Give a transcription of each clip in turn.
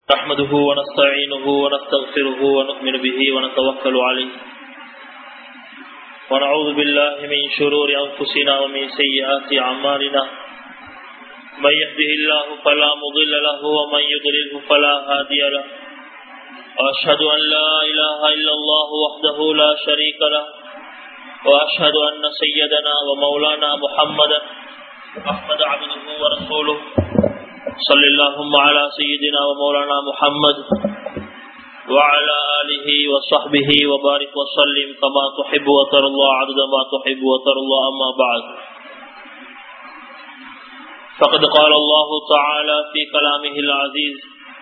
نحمده ونستعينه ونستغفره ونؤمن به ونتوكل عليه ونعوذ بالله من شرور أنفسنا ومن سيئات أعمالنا من يهده الله فلا مضل له ومن يضلله فلا هادي له وأشهد أن لا إله إلا الله وحده لا شريك له وأشهد أن سيدنا ومولانا محمدا أحمد عبده ورسوله صلى اللهم على سيدنا ومولانا محمد وعلى آله وصحبه وبارك وسلم كما تحب وتر الله عدد ما تحب وتر الله أما بعد فقد قال الله تعالى في كلامه العزيز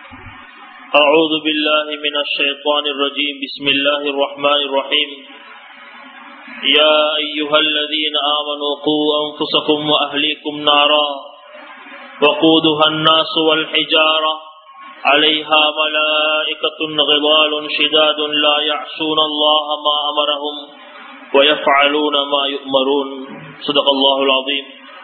أعوذ بالله من الشيطان الرجيم بسم الله الرحمن الرحيم يا أيها الذين آمنوا قوا أنفسكم وأهليكم نارا وقودها الناس والحجارة عليها ملائكة غضال شداد لا يعصون الله ما أمرهم ويفعلون ما يؤمرون صدق الله العظيم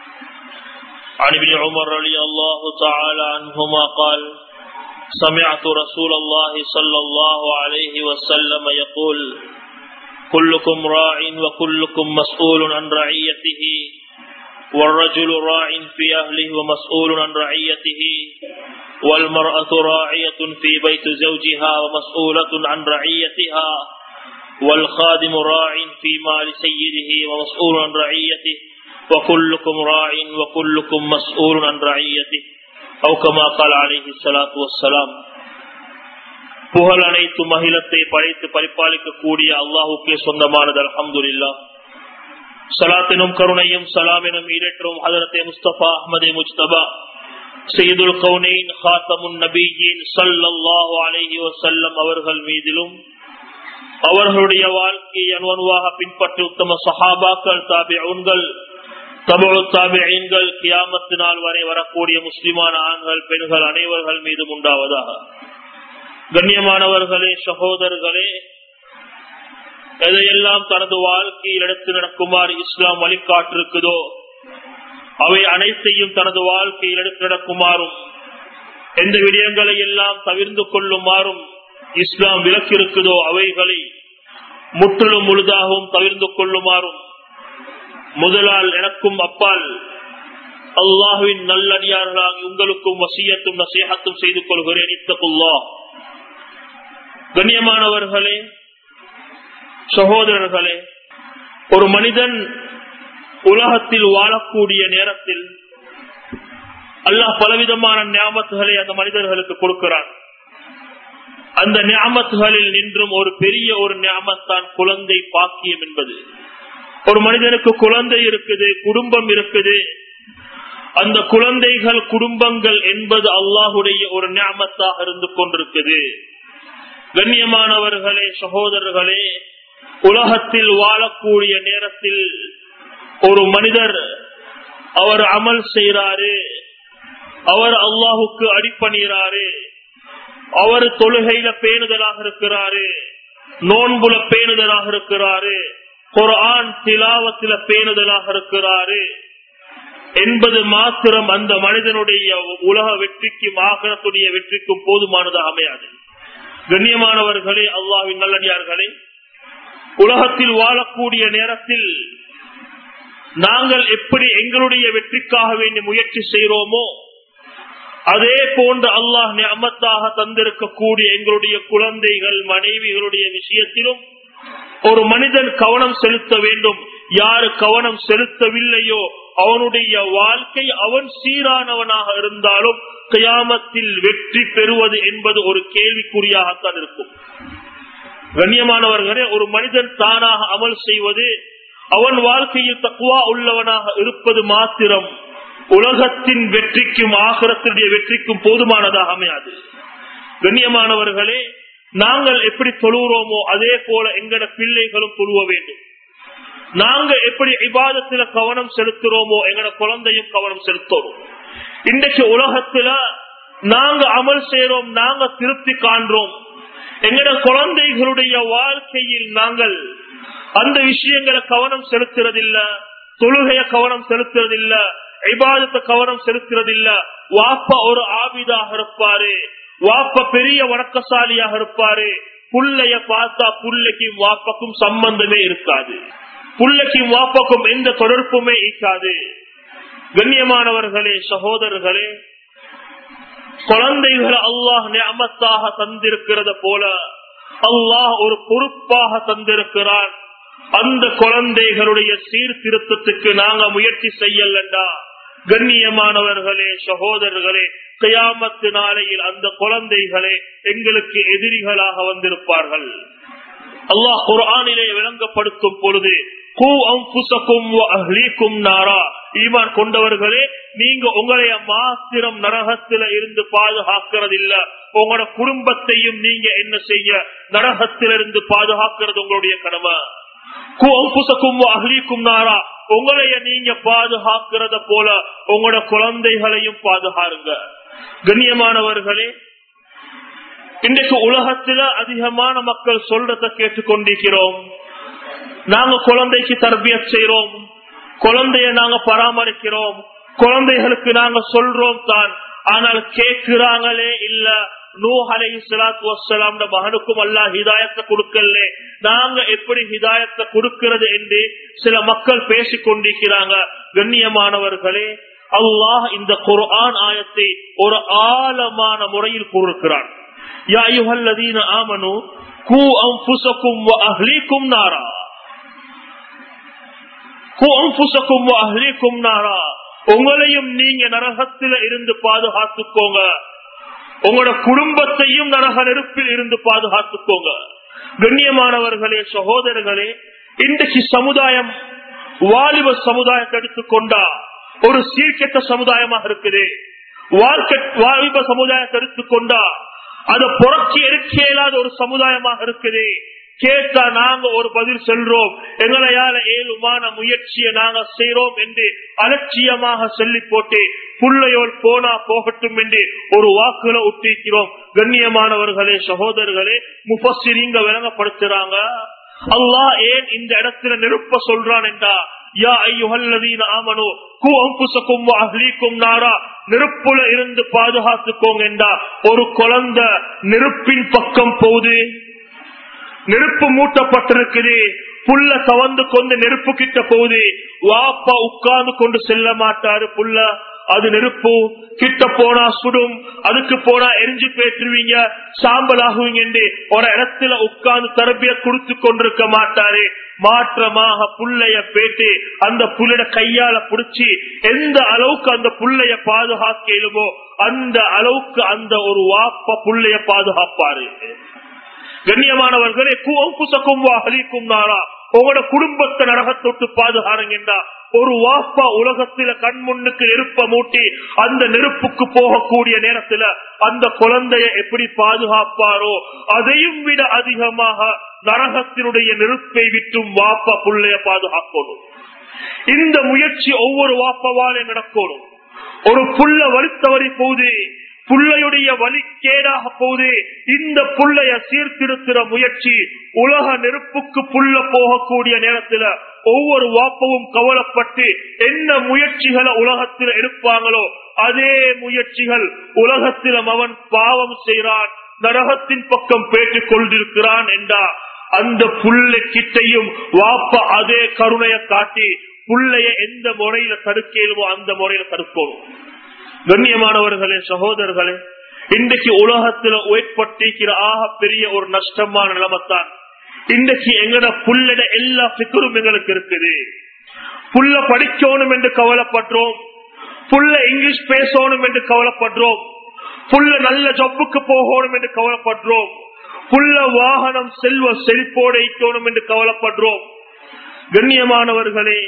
عن ابن عمر رضي الله تعالى عنهما قال سمعت رسول الله صلى الله عليه وسلم يقول كلكم راع وكلكم مسؤول عن رعيته والرجل راع في أهله ومسؤول عن رعيته والمرأة راعية في بيت زوجها ومسؤولة عن رعيتها والخادم راع في مال سيده ومسؤول عن رعيته وكلكم راع وكلكم مسؤول عن رعيته أو كما قال عليه الصلاة والسلام புகழ் அனைத்து மகிழத்தை படைத்து பரிபாலிக்க கூடிய அல்லாஹுக்கே சொந்தமானது அலமதுல்லா சலாத்தினும் கருணையும் சலாமினும் ஈரற்றும் ஹதரத்தை முஸ்தபா அஹமதே முஸ்தபா செய்துல் கவுனைன் ஹாத்தமுன் நபீஜின் சல்லல்லாஹு அலைஹி வசல்லம் அவர்கள் மீதிலும் அவர்களுடைய வாழ்க்கையை அனுவனுவாக பின்பற்றி உத்தம சஹாபாக்கள் தாபிகள் தமிழ் தாபியன்கள் கியாமத்து நாள் வரை வரக்கூடிய முஸ்லிமான ஆண்கள் பெண்கள் அனைவர்கள் மீதும் உண்டாவதாக கண்ணியமானவர்களே சகோதரர்களே எதையெல்லாம் தனது வாழ்க்கையில் எடுத்து நடக்குமாறு இஸ்லாம் வழிகாட்டிருக்குதோ அவை அனைத்தையும் தனது வாழ்க்கையில் எடுத்து நடக்குமாறும் எந்த விடயங்களை எல்லாம் தவிர்ந்து கொள்ளுமாறும் இஸ்லாம் விலக்கிருக்குதோ அவைகளை முற்றிலும் முழுதாகவும் தவிர்ந்து கொள்ளுமாறும் முதலால் எனக்கும் அப்பால் அல்லாஹுவின் நல்லடியார்களாக உங்களுக்கும் வசியத்தும் நசீகத்தும் செய்து கொள்கிறேன் இத்தகுல்லா கண்ணியமானவர்களே சகோதரர்களே ஒரு மனிதன் உலகத்தில் வாழக்கூடிய நேரத்தில் அல்லாஹ் பலவிதமான ஞாபகத்துகளை அந்த மனிதர்களுக்கு கொடுக்கிறான் அந்த ஞாபகத்துகளில் நின்றும் ஒரு பெரிய ஒரு ஞாபகத்தான் குழந்தை பாக்கியம் என்பது ஒரு மனிதனுக்கு குழந்தை இருக்குது குடும்பம் இருக்குது அந்த குழந்தைகள் குடும்பங்கள் என்பது அல்லாஹுடைய ஒரு ஞாபகத்தாக இருந்து கொண்டிருக்குது கண்ணியமானவர்களே சகோதரர்களே உலகத்தில் வாழக்கூடிய நேரத்தில் ஒரு மனிதர் அவர் அமல் செய்யறாரு அவர் அல்லாஹுக்கு அடிப்பணிகிறாரு அவர் தொழுகையில பேணுதலாக இருக்கிறாரு நோன்புல பேணுதலாக இருக்கிறாரு குரான் திலாவத்தில பேணுதலாக இருக்கிறாரு என்பது மாத்திரம் அந்த மனிதனுடைய உலக வெற்றிக்கும் ஆகரத்துடைய வெற்றிக்கும் போதுமானதாக அமையாது கண்ணியமானவர்களே அல்லாவின் நல்லடியார்களே உலகத்தில் வாழக்கூடிய நேரத்தில் நாங்கள் எப்படி எங்களுடைய வெற்றிக்காக வேண்டி முயற்சி செய்கிறோமோ அதே போன்று அல்லாஹ் அமத்தாக தந்திருக்கக்கூடிய எங்களுடைய குழந்தைகள் மனைவிகளுடைய விஷயத்திலும் ஒரு மனிதன் கவனம் செலுத்த வேண்டும் யாரு கவனம் செலுத்தவில்லையோ அவனுடைய வாழ்க்கை அவன் சீரானவனாக இருந்தாலும் கயாமத்தில் வெற்றி பெறுவது என்பது ஒரு கேள்விக்குறியாகத்தான் இருக்கும் கண்ணியமானவர்களே ஒரு மனிதன் தானாக அமல் செய்வது அவன் வாழ்க்கையில் தக்குவா உள்ளவனாக இருப்பது மாத்திரம் உலகத்தின் வெற்றிக்கும் ஆகரத்தினுடைய வெற்றிக்கும் போதுமானதாக அமையாது கண்ணியமானவர்களே நாங்கள் எப்படி தொழுகிறோமோ அதே போல எங்கட பிள்ளைகளும் தொழுவ வேண்டும் நாங்க எப்படி இபாதத்துல கவனம் செலுத்துறோமோ எங்கட குழந்தையும் கவனம் செலுத்துறோம் இன்றைக்கு உலகத்துல நாங்க அமல் செய்யறோம் நாங்க திருப்தி காண்றோம் எங்கட குழந்தைகளுடைய வாழ்க்கையில் நாங்கள் அந்த விஷயங்களை கவனம் செலுத்துறதில்ல தொழுகைய கவனம் செலுத்துறதில்ல இபாதத்தை கவனம் செலுத்துறதில்ல வாப்பா ஒரு ஆபிதாக இருப்பாரு வாப்ப பெரிய வணக்கசாலியாக இருப்பாரு புள்ளைய பார்த்தா புள்ளைக்கும் வாப்பக்கும் சம்பந்தமே இருக்காது புள்ளைக்கும் வாப்பக்கும் எந்த தொடர்புமே இருக்காது கண்ணியமானவர்களே சகோதரர்களே குழந்தைகளை அல்லாஹ் நியமத்தாக தந்திருக்கிறத போல அல்லாஹ் ஒரு பொறுப்பாக தந்திருக்கிறான் அந்த குழந்தைகளுடைய சீர்திருத்தத்துக்கு நாங்க முயற்சி செய்யலண்டா கண்ணியமானவர்களே சகோதரர்களே கயாமத்து நாளையில் அந்த குழந்தைகளே எங்களுக்கு எதிரிகளாக வந்திருப்பார்கள் அல்லாஹ் குர்ஆனிலே விளங்கப்படுத்தும் பொழுது கூ அம்புசக்கும் அஹ்லீக்கும் நாரா ஈமான் கொண்டவர்களே நீங்க உங்களைய மாத்திரம் நரகத்தில இருந்து பாதுகாக்கிறது இல்ல உங்களோட குடும்பத்தையும் நீங்க என்ன செய்ய நரகத்திலிருந்து பாதுகாக்கிறது உங்களுடைய கடமை கூ அம்புசக்கும் அஹ்லீக்கும் நாரா உங்களைய நீங்க பாதுகாக்கிறத போல உங்களோட குழந்தைகளையும் பாதுகாருங்க கண்ணியமானவர்களே இன்றைக்கு உலகத்துல அதிகமான மக்கள் சொல்றத கேட்டுக்கொண்டிருக்கிறோம் நாங்க குழந்தைக்கு தர்பிய செய்யறோம் குழந்தைய நாங்க பராமரிக்கிறோம் குழந்தைகளுக்கு நாங்க சொல்றோம் தான் ஆனால் கேட்கிறாங்களே இல்ல நூ அலை சலாத்து வசலாம் மகனுக்கும் அல்லா ஹிதாயத்தை கொடுக்கல நாங்க எப்படி ஹிதாயத்தை கொடுக்கிறது என்று சில மக்கள் பேசிக் கொண்டிருக்கிறாங்க கண்ணியமானவர்களே அல்லாஹ் இந்த குர்ஆன் ஆயத்தை ஒரு ஆழமான முறையில் கூறுகிறான் யா அய்யுஹல்லதீன ஆமனு கூ அன்ஃபுஸக்கும் வ அஹ்லீக்கும் நாரா கூ அன்ஃபுஸக்கும் வ அஹ்லீக்கும் நாரா உங்களையும் நீங்க நரகத்தில இருந்து பாதுகாத்துக்கோங்க உங்களோட குடும்பத்தையும் நரக நெருப்பில் இருந்து பாதுகாத்துக்கோங்க கண்ணியமானவர்களே சகோதரர்களே இன்றைக்கு சமுதாயம் வாலிப சமுதாயத்தை எடுத்துக்கொண்டா ஒரு சீர்கெட்ட சமுதாயமாக இருக்குது வாழ்க்கை வாலிப சமுதாயத்தை எடுத்துக்கொண்டா அதை புறக்கி எடுக்க இயலாத ஒரு சமுதாயமாக இருக்குது கேட்டா நாங்க ஒரு பதில் செல்றோம் எங்களையால ஏழுமான முயற்சியை நாங்க செய்யறோம் என்று அலட்சியமாக சொல்லி போட்டு புள்ளையோல் போனா போகட்டும் என்று ஒரு வாக்குல ஒட்டிக்கிறோம் கண்ணியமானவர்களே சகோதரர்களே முஃபசிரிங்க விளங்கப்படுத்துறாங்க அல்லாஹ் ஏன் இந்த இடத்துல நெருப்ப சொல்றான் என்றா யா ஐயுஹல்லதீன ஆமனோ கு அம்புசக்கும் அஹ்லீக்கும் நாரா நெருப்புல இருந்து பாதுகாத்துக்கோங்க என்றா ஒரு குழந்தை நெருப்பின் பக்கம் போகுது நெருப்பு மூட்டப்பட்டிருக்குது புல்ல தவந்து கொண்டு நெருப்பு கிட்ட போகுது வாப்பா உட்கார்ந்து கொண்டு செல்ல மாட்டாரு புல்ல அது நெருப்பு கிட்ட போனா சுடும் அதுக்கு போனா எரிஞ்சு பேற்றுவீங்க சாம்பல் ஆகுவீங்க என்று ஒரு இடத்துல உட்கார்ந்து தரப்பிய கொடுத்து கொண்டிருக்க மாட்டாரு மாற்றமாக புள்ளைய பேட்டு அந்த புள்ளைய கையால புடிச்சு எந்த அளவுக்கு அந்த புள்ளைய பாதுகாக்கலுமோ அந்த அளவுக்கு அந்த ஒரு வாப்ப புள்ளைய பாதுகாப்பாரு கண்ணியமானவர்களே குசக்கும் அகலிக்கும் நாரா உங்களோட குடும்பத்தை நரகத்தொட்டு பாதுகாருங்கண்டா ஒரு வாப்பா உலகத்தில கண் முன்னுக்கு நெருப்ப மூட்டி அந்த நெருப்புக்கு போகக்கூடிய நேரத்துல அந்த குழந்தைய எப்படி பாதுகாப்பாரோ அதையும் விட அதிகமாக நரகத்தினுடைய நெருப்பை விட்டும் வாப்பா புள்ளைய பாதுகாக்கணும் இந்த முயற்சி ஒவ்வொரு வாப்பவாலே நடக்கணும் ஒரு புள்ள வலித்தவரி போது புள்ளையுடைய வலிக்கேடாக போது இந்த புள்ளைய சீர்திருத்துற முயற்சி உலக நெருப்புக்கு புள்ள போகக்கூடிய நேரத்துல ஒவ்வொரு வாப்பவும் கவலைப்பட்டு என்ன முயற்சிகளை உலகத்தில் எடுப்பாங்களோ அதே முயற்சிகள் உலகத்திலும் அவன் பாவம் செய்கிறான் நரகத்தின் பக்கம் பேட்டுக் கொண்டிருக்கிறான் என்றா அந்த புள்ளை கிட்டையும் வாப்ப அதே கருணையை காட்டி புள்ளைய எந்த முறையில தடுக்கலுமோ அந்த முறையில தடுக்கணும் கண்ணியமானவர்களே சகோதரர்களே இன்றைக்கு உலகத்துல ஏற்பட்டிருக்கிற ஆக பெரிய ஒரு நஷ்டமான நிலைமைத்தான் இன்றைக்கு எங்கட புள்ளட எல்லா பிக்கரும் எங்களுக்கு இருக்குது புள்ள படிக்கணும் என்று கவலைப்படுறோம் புள்ள இங்கிலீஷ் பேசணும் என்று கவலைப்படுறோம் புள்ள நல்ல ஜப்புக்கு போகணும் என்று கவலைப்படுறோம் புள்ள வாகனம் செல்வ செழிப்போடு வைக்கணும் என்று கவலைப்படுறோம் கண்ணியமானவர்களே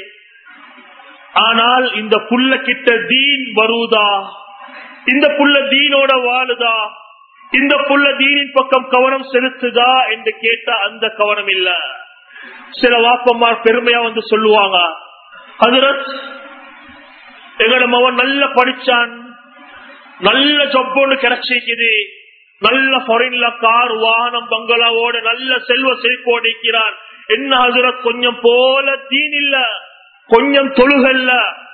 ஆனால் இந்த புள்ள கிட்ட தீன் வருதா இந்த புள்ள தீனோட வாழுதா இந்த புள்ள தீனின் பக்கம் கவனம் செலுத்துதா என்று கேட்டா அந்த கவனம் இல்ல சில வாப்பமார் பெருமையா வந்து சொல்லுவாங்க ஹதரத் எங்கட மவன் நல்ல படிச்சான் நல்ல ஜொப்பொன்னு கிடைச்சிக்குது நல்ல ஃபாரின்ல கார் வாகனம் பங்களாவோட நல்ல செல்வ செழிப்போடு இருக்கிறான் என்ன ஹசரத் கொஞ்சம் போல தீன் இல்ல கொஞ்சம் தொழுகல்ல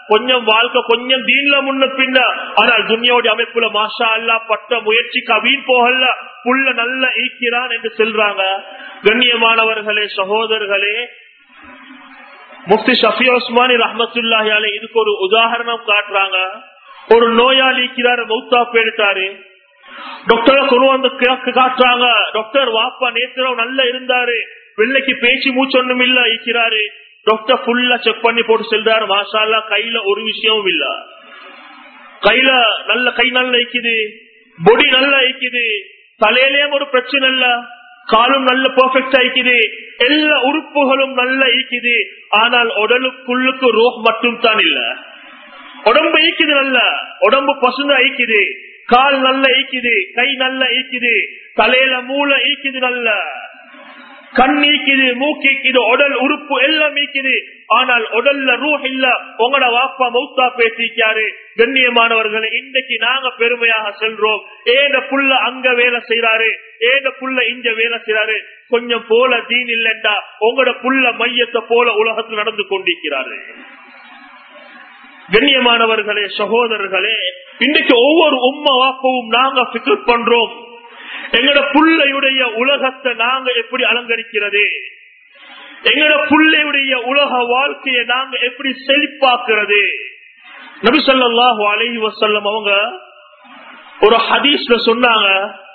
கொஞ்சம் வாழ்க்கை கொஞ்சம் தீன்ல முன்ன பின்ன ஆனால் துன்யாவுடைய அமைப்புல மாஷா அல்லா பட்ட முயற்சி கவீன் போகல புள்ள நல்ல ஈக்கிறான் என்று சொல்றாங்க கண்ணியமானவர்களே சகோதரர்களே முஃப்தி ஷஃபி உஸ்மானி ரஹமத்துல்லாஹி அலை இதுக்கு ஒரு உதாரணம் காட்டுறாங்க ஒரு நோயாளி இருக்கிறாரு மௌத்தா போயிட்டாரு டாக்டர் கொண்டு வந்து கிழக்கு காட்டுறாங்க டாக்டர் வாப்பா நேத்திரம் நல்லா இருந்தாரு வெள்ளைக்கு பேச்சு மூச்சு ஒண்ணும் இல்ல இருக்கிறாரு டாக்டர் ஃபுல்லா செக் பண்ணி போட்டு செல்றாரு மாஷால்லா கையில ஒரு விஷயமும் இல்ல கையில நல்ல கை நல்லா இருக்குது பொடி நல்லா இருக்குது தலையிலேயும் ஒரு பிரச்சனை இல்ல காலும் நல்ல பெர்ஃபெக்ட் ஆயிக்குது எல்லா உறுப்புகளும் நல்லா ஈக்குது ஆனால் உடலுக்குள்ளுக்கு ரோக் மட்டும் தான் இல்ல உடம்பு ஈக்குது நல்ல உடம்பு பசுங்க ஈக்குது கால் நல்ல ஈக்குது கை நல்ல ஈக்குது தலையில மூளை ஈக்குது நல்ல கண் ஈக்குது மூக்கிக்குது உடல் உறுப்பு எல்லாம் ஈக்குது ஆனால் உடல்ல ரூஹ் இல்ல உங்களோட வாப்பா மௌத்தா பேசிக்காரு கண்ணியமானவர்களை இன்றைக்கு நாங்க பெருமையாக செல்றோம் ஏன புள்ள அங்க வேலை செய்யறாரு ஏன புள்ள இங்க வேலை செய்யறாரு கொஞ்சம் போல தீன் இல்லண்டா உங்களோட புள்ள மையத்தை போல உலகத்தில் நடந்து கொண்டிருக்கிறாரு கண்ணியமானவர்களே சகோதரர்களே இன்றைக்கு ஒவ்வொரு உம்மா வாப்பவும் நாங்க பிக்கப் பண்றோம் எங்கட புள்ளையுடைய உலகத்தை நாங்க எப்படி அலங்கரிக்கிறது எங்கட புள்ளையுடைய உலக வாழ்க்கையை நாங்க எப்படி செழிப்பாக்குறது நபிசல்லாஹு அலஹி வசல்லம் அவங்க ஒரு ஹதீஸ்ல சொன்னாங்க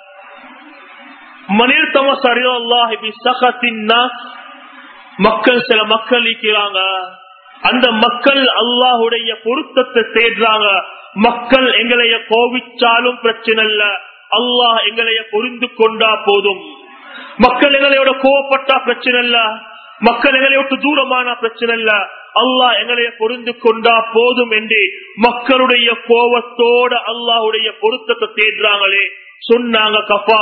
மனிர் மக்கள் சில மக்கள் இருக்கிறாங்க அந்த மக்கள் அல்லாஹுடைய பொருத்தத்தை தேடுறாங்க மக்கள் எங்களைய கோவிச்சாலும் பிரச்சனை இல்ல அல்லாஹ் எங்களைய பொருந்து கொண்டா போதும் மக்கள் எங்களையோட கோவப்பட்டா பிரச்சனை இல்ல மக்கள் எங்களை விட்டு தூரமான பிரச்சனை இல்ல அல்லாஹ் எங்களைய பொருந்து கொண்டா போதும் என்று மக்களுடைய கோவத்தோட அல்லாஹுடைய பொருத்தத்தை தேடுறாங்களே சொன்னாங்க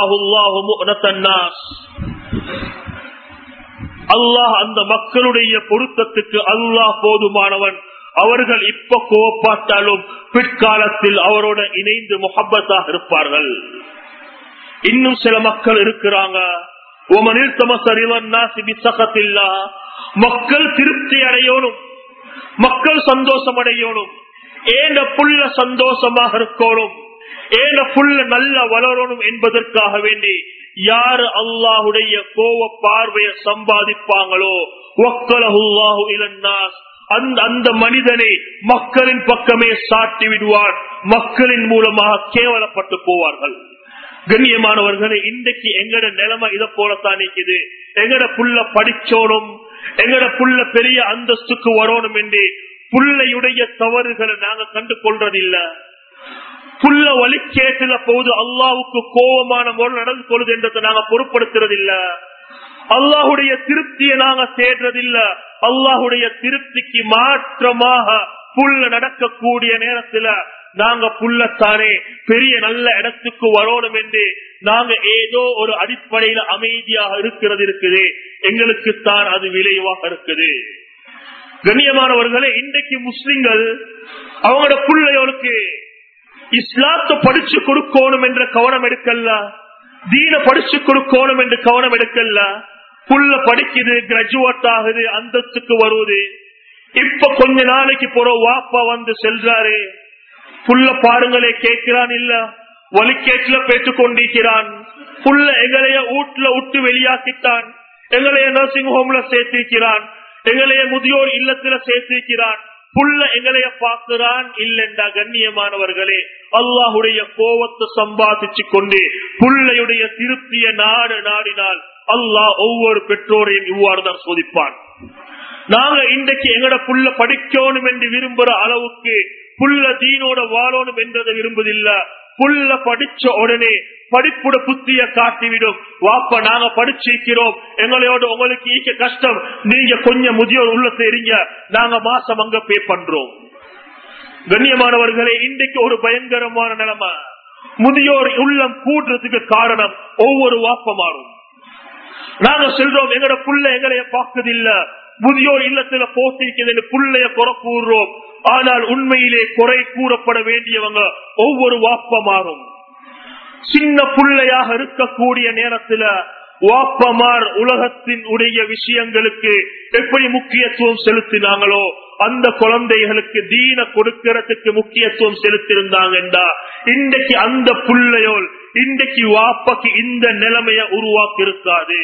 அல்லாஹ் அந்த மக்களுடைய பொருத்தத்துக்கு அல்லாஹ் போதுமானவன் அவர்கள் இப்ப கோவப்பாட்டாலும் பிற்காலத்தில் அவரோட இணைந்து முகப்பத்தாக இருப்பார்கள் இன்னும் சில மக்கள் இருக்கிறாங்க மக்கள் திருப்தி அடையணும் மக்கள் சந்தோஷம் அடையணும் ஏன புள்ள சந்தோஷமாக இருக்கணும் ஏன புள்ள நல்ல வளரணும் என்பதற்காக வேண்டி யாரு அல்லாஹுடைய கோவ பார்வையை சம்பாதிப்பாங்களோ ஒக்கலஹுல்லாஹு இலன்னாஸ் அந்த அந்த மனிதனை மக்களின் பக்கமே சாட்டி விடுவார் மக்களின் மூலமாக கேவலப்பட்டு போவார்கள் கண்ணியமானவர்களே இன்றைக்கு எங்கட நிலைமை இதை போலத்தான் நிற்குது எங்கட புள்ள படிச்சோனும் எங்கட புள்ள பெரிய அந்தஸ்துக்கு வரணும் என்று புள்ளையுடைய தவறுகளை நாங்க கண்டு கொள்றதில்ல புள்ள வழிகேட்டுல போது அல்லாவுக்கு கோபமான முறை நடந்து கொள்வது என்றதை நாங்க பொருட்படுத்துறதில்ல அல்லாஹுடைய திருப்தியை நாங்க தேடுறதில்ல அல்லாஹுடைய திருப்திக்கு மாற்றமாக புல்ல நடக்கக்கூடிய நேரத்துல நாங்க புல்லத்தானே பெரிய நல்ல இடத்துக்கு வரணும் என்று நாங்க ஏதோ ஒரு அடிப்படையில அமைதியாக இருக்கிறது இருக்குது எங்களுக்கு தான் அது விளைவாக இருக்குது கண்ணியமானவர்களே இன்றைக்கு முஸ்லிம்கள் அவங்களோட பிள்ளைகளுக்கு இஸ்லாத்தை படிச்சு கொடுக்கணும் என்ற கவனம் எடுக்கல தீன படிச்சு கொடுக்கணும் என்று கவனம் எடுக்கல புள்ள படிக்குது கிராஜுவேட் ஆகுது அந்தஸ்துக்கு வருவது இப்ப கொஞ்ச நாளைக்கு போற வாப்பா வந்து செல்றாரு புள்ள பாருங்களே கேட்கிறான் இல்ல வலிக்கேட்டுல பேச்சு கொண்டிருக்கிறான் புள்ள எங்களைய வீட்டுல விட்டு வெளியாக்கிட்டான் எங்களைய நர்சிங் ஹோம்ல சேர்த்திருக்கிறான் எங்களைய முதியோர் இல்லத்துல சேர்த்திருக்கிறான் புள்ள எங்களைய பார்க்கிறான் இல்லென்றா கண்ணியமானவர்களே அல்லாஹுடைய கோவத்தை சம்பாதிச்சு கொண்டு புள்ளையுடைய திருப்திய நாடு நாடினால் அல்லாஹ் ஒவ்வொரு பெற்றோரையும் இவ்வாறு தான் சோதிப்பான் நாங்க இன்றைக்கு எங்கட புள்ள படிக்கணும் என்று விரும்புற அளவுக்கு புள்ள தீனோட வாழணும் என்றதை விரும்புதில்ல புள்ள படிச்ச உடனே படிப்புட புத்திய காட்டிவிடும் வாப்ப நாங்க படிச்சிருக்கிறோம் எங்களையோட உங்களுக்கு ஈக்க கஷ்டம் நீங்க கொஞ்சம் முதியோர் உள்ளத்தை எரிங்க நாங்க மாசம் அங்க பே பண்றோம் கண்ணியமானவர்களே இன்றைக்கு ஒரு பயங்கரமான நிலைமை முதியோர் உள்ளம் கூடுறதுக்கு காரணம் ஒவ்வொரு வாப்ப மாறும் நாங்க செல்றோம் எங்கட புள்ள எங்களைய பார்க்கதில்ல முதியோர் இல்லத்துல போட்டிருக்கிறது புள்ளைய குறை கூறுறோம் ஆனால் உண்மையிலே குறை கூறப்பட வேண்டியவங்க ஒவ்வொரு வாப்ப மாறும் சின்ன புள்ளையாக இருக்கக்கூடிய நேரத்துல வாப்பமார் உலகத்தின் உடைய விஷயங்களுக்கு எப்படி முக்கியத்துவம் செலுத்தினாங்களோ அந்த குழந்தைகளுக்கு தீன கொடுக்கறதுக்கு முக்கியத்துவம் செலுத்திருந்தாங்கண்டா இன்றைக்கு அந்த புள்ளையோல் இன்றைக்கு வாப்பக்கு இந்த நிலைமைய உருவாக்கி இருக்காது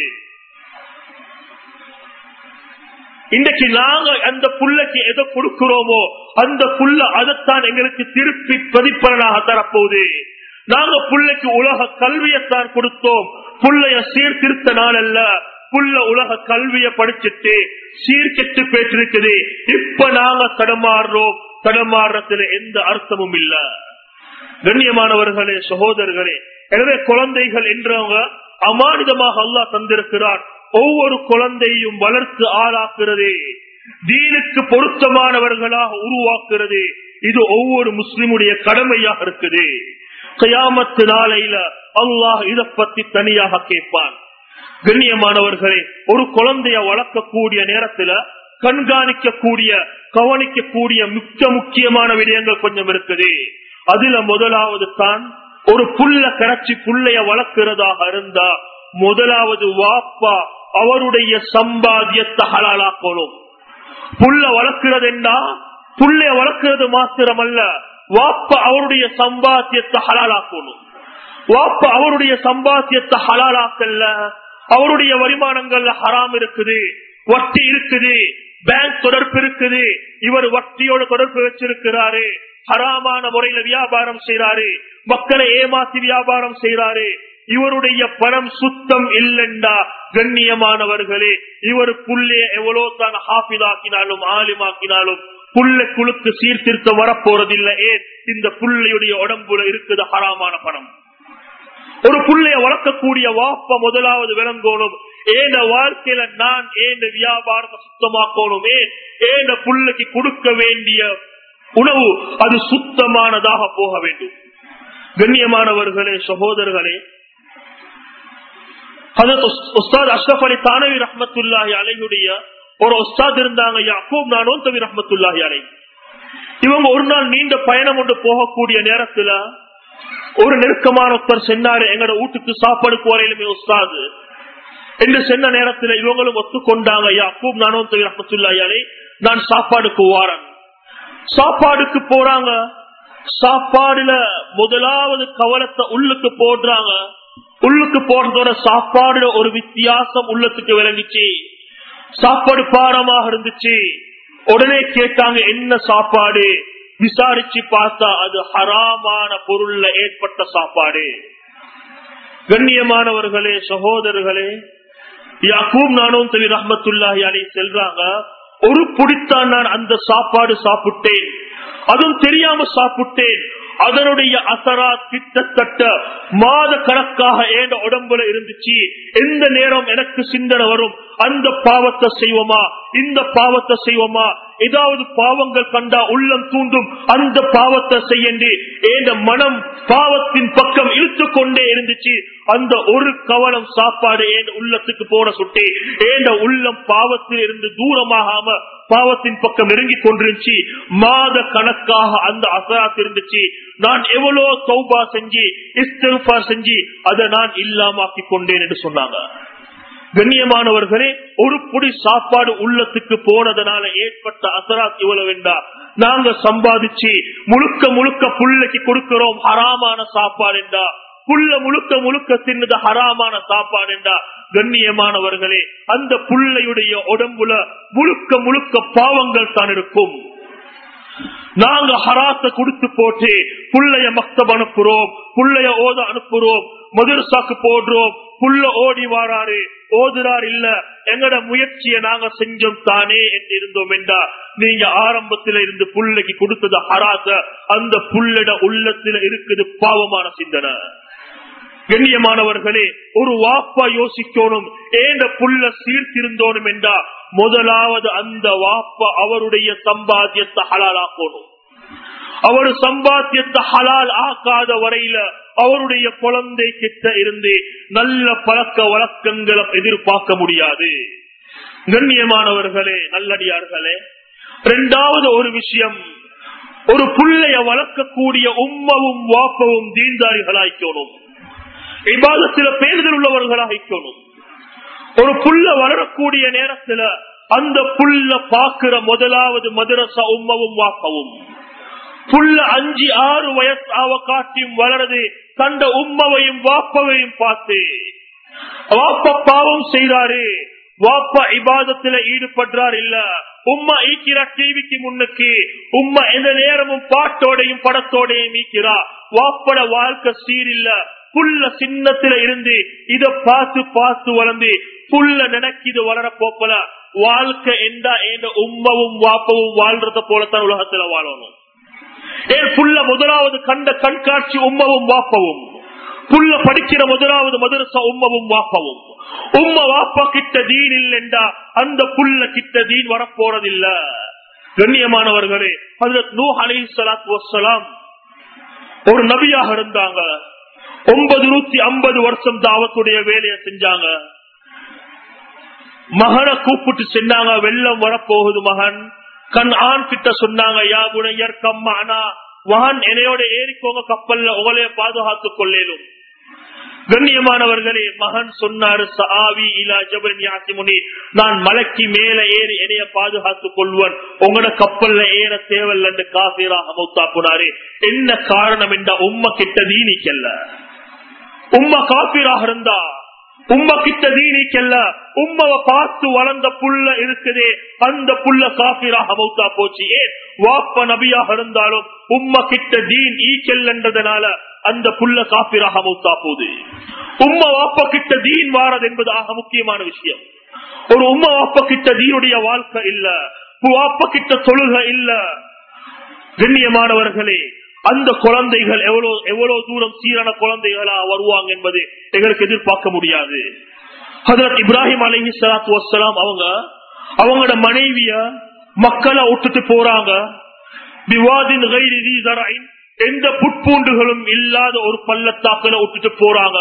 இன்றைக்கு நாங்க அந்த புள்ளைக்கு எதை கொடுக்கிறோமோ அந்த புள்ள அதைத்தான் எங்களுக்கு திருப்பி பிரதிபலனாக தரப்போகுது நாங்க புள்ளைக்கு உலக கல்வியத்தான் கொடுத்தோம் புள்ளைய சீர்திருத்த நாள் அல்ல புள்ள உலக கல்விய படிச்சுட்டு சீர்கெட்டு பேற்றிருக்குது இப்ப நாங்க தடமாறுறோம் தடமாறுறதுல எந்த அர்த்தமும் இல்ல கண்ணியமானவர்களே சகோதரர்களே எனவே குழந்தைகள் என்றவங்க அமானிதமாக அல்லாஹ் தந்திருக்கிறார் ஒவ்வொரு குழந்தையும் வளர்த்து ஆளாக்குறது தீனுக்கு பொருத்தமானவர்களாக உருவாக்குறது இது ஒவ்வொரு முஸ்லிமுடைய கடமையாக இருக்குது கயாமத்து நாளையில அல்லாஹ் இத பத்தி தனியாக கேட்பான் கண்ணியமானவர்களே ஒரு குழந்தைய வளர்க்கக்கூடிய நேரத்துல கண்காணிக்கக்கூடிய கவனிக்கக்கூடிய மிக்க முக்கியமான விடயங்கள் கொஞ்சம் இருக்குது அதுல முதலாவது தான் ஒரு புல்ல கரைச்சி புள்ளைய வளர்க்கிறதாக இருந்தா முதலாவது வாப்பா அவருடைய சம்பாத்தியத்தை ஹலாலாக்கணும் புல்ல வளர்க்கிறது என்ன புள்ளைய வளர்க்கிறது மாத்திரமல்ல வாப்பா அவருடைய சம்பாத்தியத்தை ஹலாலாக்கணும் வாப்பா அவருடைய சம்பாத்தியத்தை ஹலாலாக்கல்ல அவருடைய வருமானங்கள்ல ஹராம் இருக்குது வட்டி இருக்குது பேங்க் தொடர்பு இருக்குது இவர் வட்டியோட தொடர்பு வச்சிருக்கிறாரு ஹராமான முறையில வியாபாரம் செய்யறாரு மக்களை ஏமாத்தி வியாபாரம் செய்யறாரு இவருடைய பணம் சுத்தம் இல்லைண்டா கண்ணியமானவர்களே இவர் புள்ளைய எவ்வளவு தான் ஹாஃபிதாக்கினாலும் ஆலிமாக்கினாலும் புள்ள குழுக்கு சீர்திருத்தம் வரப்போறதில்லை ஏன் இந்த புள்ளையுடைய உடம்புல இருக்குது ஹராமான பணம் ஒரு புள்ளைய வளர்க்கக்கூடிய வாப்ப முதலாவது விளங்கணும் ஏன வாழ்க்கையில நான் ஏன் வியாபாரத்தை சுத்தமாக்கணும் ஏன் ஏன புள்ளைக்கு கொடுக்க வேண்டிய உணவு அது சுத்தமானதாக போக வேண்டும் கண்ணியமானவர்களே சகோதரர்களே அஷ்ரப் அலி தானவி ரஹமத்துல்லாஹி அலையுடைய ஒரு ஒஸ்தாத் இருந்தாங்க யாக்கூப் நானும் தவி ரஹமத்துல்லாஹி அலை இவங்க ஒரு நாள் நீண்ட பயணம் கொண்டு போகக்கூடிய நேரத்துல ஒரு நெருக்கமான ஒருத்தர் சென்னாரு எங்கட வீட்டுக்கு சாப்பாடுக்கு வரையிலுமே உஸ்தாது என்று சென்ன நேரத்துல இவங்களும் ஒத்துக்கொண்டாங்க யாக்கூப் நானும் தவி ரஹமத்துல்லாஹி அலை நான் சாப்பாடுக்கு வாரன் சாப்பாடுக்கு போறாங்க சாப்பாடுல முதலாவது கவலத்தை உள்ளுக்கு போடுறாங்க உள்ளுக்கு போடுறதோட சாப்பாடுல ஒரு வித்தியாசம் உள்ளத்துக்கு விளங்கிச்சு சாப்பாடு பாரமாக இருந்துச்சு உடனே கேட்டாங்க என்ன சாப்பாடு விசாரிச்சு பார்த்தா அது ஹராமான பொருள்ல ஏற்பட்ட சாப்பாடு கண்ணியமானவர்களே சகோதரர்களே யாக்கூப் நானும் தவி ரஹமத்துல்லாஹி அலை செல்றாங்க ஒரு புடித்தான் நான் அந்த சாப்பாடு சாப்பிட்டேன் அதுவும் தெரியாம சாப்பிட்டேன் அதனுடைய அசரா கிட்டத்தட்ட மாத கணக்காக ஏண்ட உடம்புல இருந்துச்சு எந்த நேரம் எனக்கு சிந்தனை வரும் அந்த பாவத்தை செய்வோமா இந்த பாவத்தை செய்வோமா ஏதாவது பாவங்கள் கண்டா உள்ளம் தூண்டும் அந்த பாவத்தை செய்யண்டு ஏண்ட மனம் பாவத்தின் பக்கம் இழுத்து கொண்டே இருந்துச்சு அந்த ஒரு கவனம் சாப்பாடு ஏன் உள்ளத்துக்கு போன சுட்டி ஏண்ட உள்ளம் பாவத்தில் இருந்து தூரமாகாம பாவத்தின் பக்கம் நெருங்கி கொண்டிருந்துச்சு மாத கணக்காக அந்த அசராத் இருந்துச்சு நான் எவ்வளவு சௌபா செஞ்சு இஸ்திருப்பா செஞ்சு அதை நான் இல்லாமாக்கி கொண்டேன் என்று சொன்னாங்க கண்ணியமானவர்களே ஒரு புடி சாப்பாடு உள்ளத்துக்கு போனதுனால ஏற்பட்ட அசராத் இவ்வளவு வேண்டா நாங்க சம்பாதிச்சு முழுக்க முழுக்க புள்ளைக்கு கொடுக்கிறோம் ஹராமான சாப்பாடு என்றா புள்ள முழுக்க முழுக்க தின்னது ஹராமான சாப்பாடு என்றா கண்ணியமானவர்களே அந்த புள்ளையுடைய உடம்புல முழுக்க முழுக்க பாவங்கள் தான் இருக்கும் நாங்க ஹராத்த கொடுத்து போட்டு புள்ளைய மக்தப் அனுப்புறோம் புள்ளைய ஓத அனுப்புறோம் மதுரசாக்கு போடுறோம் புள்ள ஓடி வாராரு ஓதுறார் இல்ல எங்கட முயற்சியை நாங்க செஞ்சோம் தானே என்று இருந்தோம் என்றா நீங்க ஆரம்பத்தில இருந்து புள்ளைக்கு கொடுத்தது ஹராத்த அந்த புள்ளட உள்ளத்துல இருக்குது பாவமான சிந்தனை கண்ணியமானவர்களே ஒரு வாப்பா யோசிக்கணும் ஏண்ட புள்ள சீர்திருந்தோனும் என்றா முதலாவது அந்த வாப்பா அவருடைய சம்பாத்தியத்தை ஹலாலாக்கணும் அவர் சம்பாத்தியத்தை ஹலால் ஆக்காத வரையில அவருடைய குழந்தை கிட்ட இருந்து நல்ல பழக்க வழக்கங்களை எதிர்பார்க்க முடியாது கண்ணியமானவர்களே நல்லடியார்களே இரண்டாவது ஒரு விஷயம் ஒரு புள்ளைய வளர்க்கக்கூடிய உம்மவும் வாப்பவும் தீன்தாரிகளாய்க்கணும் இவ்வாதத்தில பேருதல் உள்ளவர்களாக இருக்கணும் ஒரு புல்ல வளரக்கூடிய நேரத்துல அந்த புல்ல பாக்குற முதலாவது மதுரசா உம்மவும் வாக்கவும் புல்ல அஞ்சு ஆறு வயசு ஆவ காட்டியும் வளருது தந்த உம்மவையும் வாப்பவையும் பார்த்து வாப்ப பாவம் செய்றாரு வாப்பா இபாதத்துல ஈடுபடுறார் இல்ல உம்மா ஈக்கிறா டிவிக்கு முன்னுக்கு உம்மா எந்த நேரமும் பாட்டோடையும் படத்தோடையும் ஈக்கிறா வாப்பட வாழ்க்கை சீரில்ல புல்ல சின்னத்துல இருந்து இத பார்த்து பார்த்து வளர்ந்து புல்ல நினைக்கிது வளர போப்பல வாழ்க்கை எந்த எந்த உம்மவும் வாப்பவும் வாழ்றத போலத்தான் உலகத்துல வாழணும் ஏன் புல்ல முதலாவது கண்ட கண்காட்சி உம்மவும் வாப்பவும் புல்ல படிக்கிற முதலாவது மதரசா உம்மவும் வாப்பவும் உம்ம வாப்பா கிட்ட தீன் இல்லைண்டா அந்த புல்ல கிட்ட தீன் வரப்போறதில்ல கண்ணியமானவர்களே ஹஜரத் நூ அலி சலாத் வசலாம் ஒரு நபியாக இருந்தாங்க ஒன்பது நூத்தி ஐம்பது வருஷம் தாவத்துடைய வேலையை செஞ்சாங்க மகனை கூப்பிட்டு சென்னாங்க வெள்ளம் வரப்போகுது மகன் கண் ஆண் கிட்ட சொன்னாங்க யா குணையர் கம்மானா மகன் என்னையோட ஏறிக்கோங்க கப்பல்ல உங்களைய பாதுகாத்துக் கொள்ளேனும் கண்ணியமானவர்களே மகன் சொன்னாரு சாவி இலா ஜபல் யாசிமுனி நான் மலைக்கு மேல ஏறி என்னைய பாதுகாத்துக் கொள்வன் உங்களோட கப்பல்ல ஏற தேவல் என்று காசீராக மௌத்தா போனாரு என்ன காரணம் என்ற உம்ம கிட்ட தீனிக்கல்ல உம்ம காப்பீராக இருந்தா உம்ம கிட்ட தீனிக்கல்ல உம்மவை பார்த்து வளர்ந்த புல்ல இருக்குதே அந்த புல்ல காப்பீராக மௌத்தா போச்சு ஏன் வாப்ப நபியாக இருந்தாலும் உம்ம கிட்ட தீன் ஈக்கல் என்றதுனால அந்த புல்ல காப்பீராக மௌத்தா போகுது உம்ம வாப்ப கிட்ட தீன் வாரது என்பது ஆக முக்கியமான விஷயம் ஒரு உம்ம வாப்ப கிட்ட தீனுடைய வாழ்க்கை இல்ல வாப்ப கிட்ட தொழுகை இல்ல கண்ணியமானவர்களே அந்த குழந்தைகள் எவ்வளவு எவ்வளவு தூரம் சீரான குழந்தைகளா வருவாங்க என்பது எங்களுக்கு எதிர்பார்க்க முடியாது ஹதரத் இப்ராஹிம் அலஹி சலாத்து வசலாம் அவங்க அவங்களோட மனைவிய மக்களை விட்டுட்டு போறாங்க விவாதின் எந்த புட்பூண்டுகளும் இல்லாத ஒரு பள்ளத்தாக்களை விட்டுட்டு போறாங்க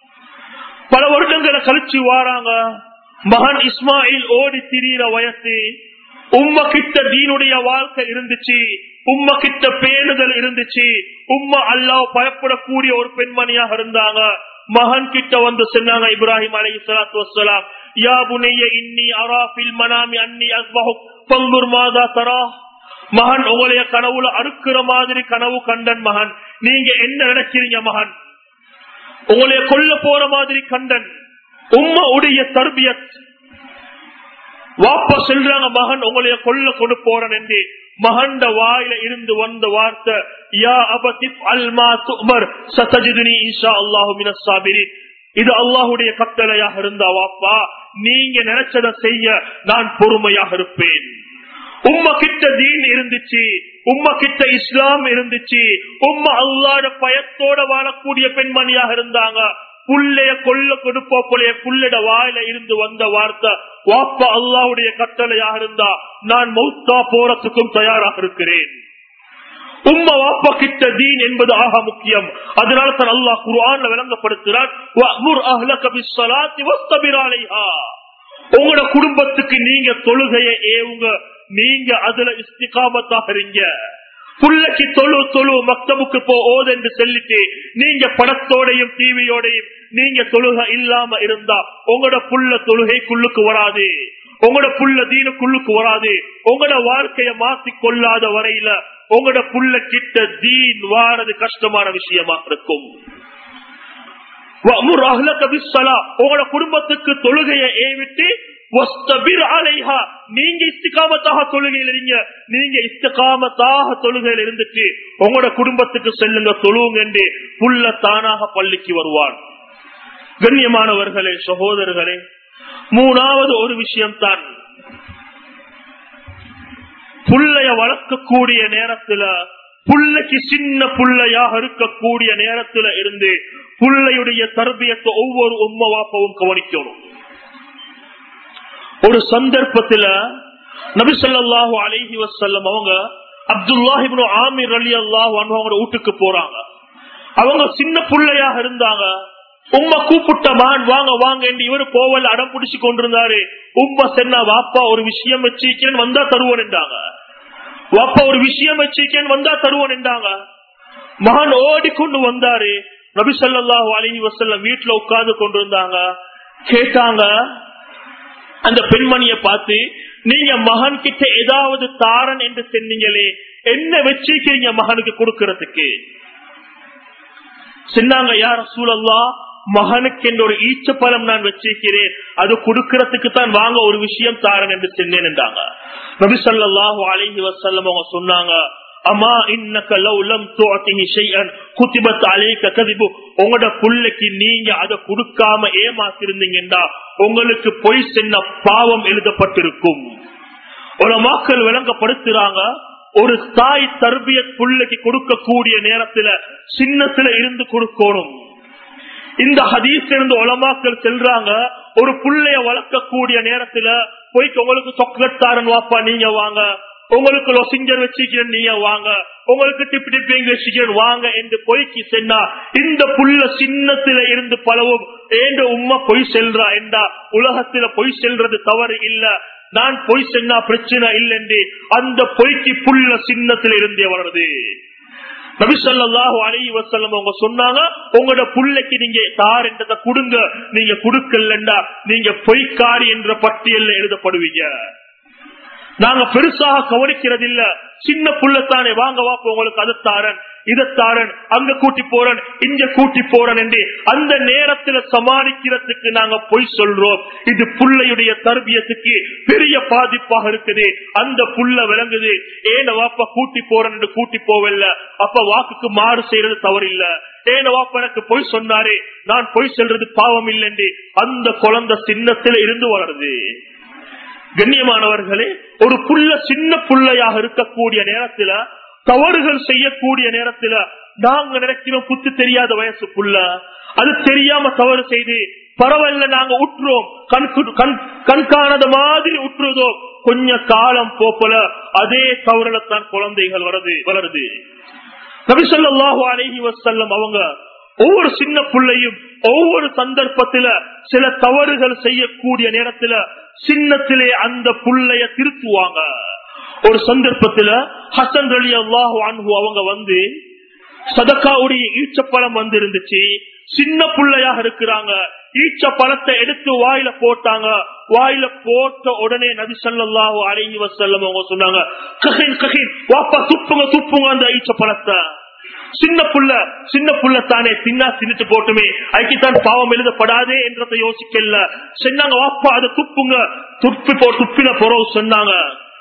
பல வருடங்களை கழிச்சு வாராங்க மகன் இஸ்மாயில் ஓடி திரியிற வயசு உம்ம கிட்ட தீனுடைய வாழ்க்கை இருந்துச்சு உம்ம கிட்ட பேணுதல் இருந்துச்சு உம்மா அல்லாஹ் பயப்படக்கூடிய ஒரு பெண்மணியாக இருந்தாங்க மகன் கிட்ட வந்து சொன்னாங்க இப்ராஹிம் அலி சலாத்து வசலாம் யா புனைய இன்னி அராபில் மனாமி அன்னி அஸ்பஹு பங்குர் மாதா தரா மகன் உங்களைய கனவுல அறுக்கிற மாதிரி கனவு கண்டன் மகன் நீங்க என்ன நினைக்கிறீங்க மகன் உங்களைய கொல்ல போற மாதிரி கண்டன் உம்மா உடைய தர்பியத் வாப்பா சொல்றாங்க மகன் உங்களைய கொல்ல கொண்டு போறன் என்று மகண்ட வாயில இருந்து வந்த வார்த்தை யா அபதிப் அல்மா துமர் சத்தஜிதுனி இன்ஷா அல்லாஹு மினஸ் சாபிரின் இது அல்லாஹுடைய கட்டளையாக இருந்தா வாப்பா நீங்க நினைச்சதை செய்ய நான் பொறுமையாக இருப்பேன் உம்ம கிட்ட தீன் இருந்துச்சு உம்ம கிட்ட இஸ்லாம் இருந்துச்சு உம்ம அல்லாட பயத்தோட வாழக்கூடிய பெண்மணியாக இருந்தாங்க புள்ளைய கொல்ல கொடுப்போலே புள்ளிட வாயில இருந்து வந்த வார்த்தை வாப்பா அல்லாவுடைய கட்டளையாக இருந்தா நான் மௌத்தா போறதுக்கும் தயாராக இருக்கிறேன் உம்ம வாப்பா கிட்ட தீன் என்பது ஆக முக்கியம் அதனால தான் அல்லாஹ் குர்ஆன்ல விளங்கப்படுத்துறான் உங்களோட குடும்பத்துக்கு நீங்க தொழுகையை ஏவுங்க நீங்க அதுல இஸ்திகாமத்தாக இருங்க புள்ளைக்கு தொழு தொழு மக்தமுக்கு போ ஓது என்று சொல்லிட்டு நீங்க படத்தோடையும் டிவியோடையும் நீங்க தொழுகை இல்லாம இருந்தா உங்களோட புள்ள தொழுகைக்குள்ளுக்கு வராது உங்களோட புள்ள தீனுக்குள்ளுக்கு வராது உங்களோட வாழ்க்கைய மாத்தி கொள்ளாத வரையில உங்களோட புள்ள கிட்ட தீன் வாரது கஷ்டமான விஷயமா இருக்கும் உங்களோட குடும்பத்துக்கு தொழுகையை ஏவிட்டு நீங்க இஸ்திகாமத்தாக தொழுகையில் இருங்க நீங்க இஸ்திகாமத்தாக தொழுகையில் இருந்துட்டு உங்களோட குடும்பத்துக்கு செல்லுங்க தொழுவுங்க என்று புள்ள தானாக பள்ளிக்கு வருவான் கண்ணியமானவர்களே சகோதரர்களே மூணாவது ஒரு விஷயம் தான் புள்ளைய வளர்க்கக்கூடிய நேரத்துல புள்ளைக்கு சின்ன புள்ளையாக இருக்கக்கூடிய நேரத்துல இருந்து புள்ளையுடைய தர்பியத்தை ஒவ்வொரு உம்ம வாப்பவும் கவனிக்கணும் ஒரு சந்தர்ப்பத்துல நபிசல்லாஹு அலஹி வசல்லம் அவங்க அப்துல்லாஹிபின் ஆமீர் அலி அல்லாஹ் அவங்க வீட்டுக்கு போறாங்க அவங்க சின்ன புள்ளையாக இருந்தாங்க உம்ம கூப்பிட்ட மகன் வாங்க வாங்க என்று இவரு போவல் அடம் பிடிச்சு கொண்டிருந்தாரு உம்ம சென்னா வாப்பா ஒரு விஷயம் வச்சிருக்கேன் வந்தா தருவோம் என்றாங்க வாப்பா ஒரு விஷயம் வச்சிருக்கேன் வந்தா தருவோம் என்றாங்க மகன் ஓடிக்கொண்டு வந்தாரு நபிசல்லாஹு அலஹி வசல்லம் வீட்டுல உட்கார்ந்து கொண்டிருந்தாங்க கேட்டாங்க அந்த பெண்மணிய பார்த்து நீங்க மகன் கிட்ட ஏதாவது தாரன் என்று சொன்னீங்களே என்ன வச்சிருக்கீங்க மகனுக்கு கொடுக்கறதுக்கு சொன்னாங்க யார் சூழல்லா மகனுக்கு என்ற ஒரு ஈச்ச பழம் நான் வச்சிருக்கிறேன் அது கொடுக்கறதுக்கு தான் வாங்க ஒரு விஷயம் தாரன் என்று சொன்னேன் என்றாங்க நபி ஸல்லல்லாஹு அலைஹி வஸல்லம் அவங்க சொன்னாங்க அம்மா இன்னக்க லவ் லம் துஅதிஹி ஷைஅன் குதிபத் அலைக கதிபு உங்களோட புள்ளைக்கு நீங்க அதை கொடுக்காம ஏமாத்திருந்தீங்கன்னா உங்களுக்கு பொய் சென்ன பாவம் எழுதப்பட்டிருக்கும் ஒரு மக்கள் விளங்கப்படுத்துறாங்க ஒரு தாய் தர்பியத் புள்ளைக்கு கொடுக்கக்கூடிய நேரத்துல சின்னத்துல இருந்து கொடுக்கணும் இந்த ஹதீஸ் இருந்து உலமாக்கள் செல்றாங்க ஒரு புள்ளைய வளர்க்கக்கூடிய நேரத்துல போயிட்டு உங்களுக்கு சாக்லேட் தாரன் வாப்பா நீங்க வாங்க உங்களுக்கு லொசிஞ்சர் வச்சுக்கிறேன் நீங்க வாங்க உங்களுக்கு டிப் டிப்பிங் வச்சுக்கிறேன் வாங்க என்று பொய்க்கு சென்னா இந்த புள்ள சின்னத்துல இருந்து பலவும் ஏண்ட உண்மை பொய் செல்றா என்றா உலகத்துல பொய் செல்றது தவறு இல்ல நான் பொய் சென்னா பிரச்சனை இல்லைஎன்று அந்த பொய்க்கு புள்ள சின்னத்துல இருந்தே வளருது நபிசல்லாஹு அலைஹி வசல்லம் அவங்க சொன்னாங்க உங்களோட புள்ளைக்கு நீங்க தார் என்றதை கொடுங்க நீங்க கொடுக்கலண்டா நீங்க பொய்க்காரி என்ற பட்டியல்ல எழுதப்படுவீங்க நாங்க பெருசாக கவனிக்கிறது இல்ல சின்ன புள்ளத்தானே வாங்க வாப்ப உங்களுக்கு அது தாரன் இதத்தாரன் அங்க கூட்டி போறன் இங்க கூட்டி போறன் என்று அந்த நேரத்துல சமாளிக்கிறதுக்கு நாங்க பொய் சொல்றோம் இது புள்ளையுடைய தர்பியத்துக்கு பெரிய பாதிப்பாக இருக்குது அந்த புள்ள விளங்குது ஏன வாப்பா கூட்டி போறன் என்று கூட்டி போவல்ல அப்ப வாக்குக்கு மாறு செய்யறது தவறில்ல ஏன வாப்பா எனக்கு பொய் சொன்னாரே நான் பொய் சொல்றது பாவம் இல்லைன்னு அந்த குழந்தை சின்னத்துல இருந்து வளருது கண்ணியமானவர்களே ஒரு புள்ள சின்ன புள்ளையாக இருக்கக்கூடிய நேரத்துல தவறுகள் செய்யக்கூடிய நேரத்துல நாங்க நினைக்கிறோம் புத்து தெரியாத வயசு புள்ள அது தெரியாம தவறு செய்து பரவாயில்ல நாங்க உற்றுறோம் கண்காணாத மாதிரி உற்றுறதோ கொஞ்ச காலம் போப்பல அதே தவறுலத்தான் குழந்தைகள் வருது வளருது நபிசல்லாஹு அலஹி வசல்லம் அவங்க ஒவ்வொரு சின்ன பிள்ளையும் ஒவ்வொரு சந்தர்ப்பத்தில சில தவறுகள் செய்யக்கூடிய நேரத்துல சின்னத்திலே அந்த புள்ளைய திருத்துவாங்க ஒரு சந்தர்ப்பத்துல ஹசன் அலி அல்லாஹு அன்பு அவங்க வந்து சதக்காவுடைய ஈச்சப்பழம் வந்து இருந்துச்சு சின்ன பிள்ளையாக இருக்கிறாங்க ஈச்ச பழத்தை எடுத்து வாயில போட்டாங்க வாயில போட்ட உடனே நபி சல்லாஹூ அழகி வசல்லம் அவங்க சொன்னாங்க கஹின் கஹின் வாப்பா துப்புங்க துப்புங்க அந்த ஈச்ச பழத்தை சின்ன புள்ள சின்ன புள்ள தானே தின்னா தின்னுட்டு போட்டுமே அதுக்குத்தான் பாவம் எழுதப்படாதே என்றதை யோசிக்கல சொன்னாங்க வாப்பா அதை துப்புங்க துப்பி போ துப்பின பொறவு சொன்னாங்க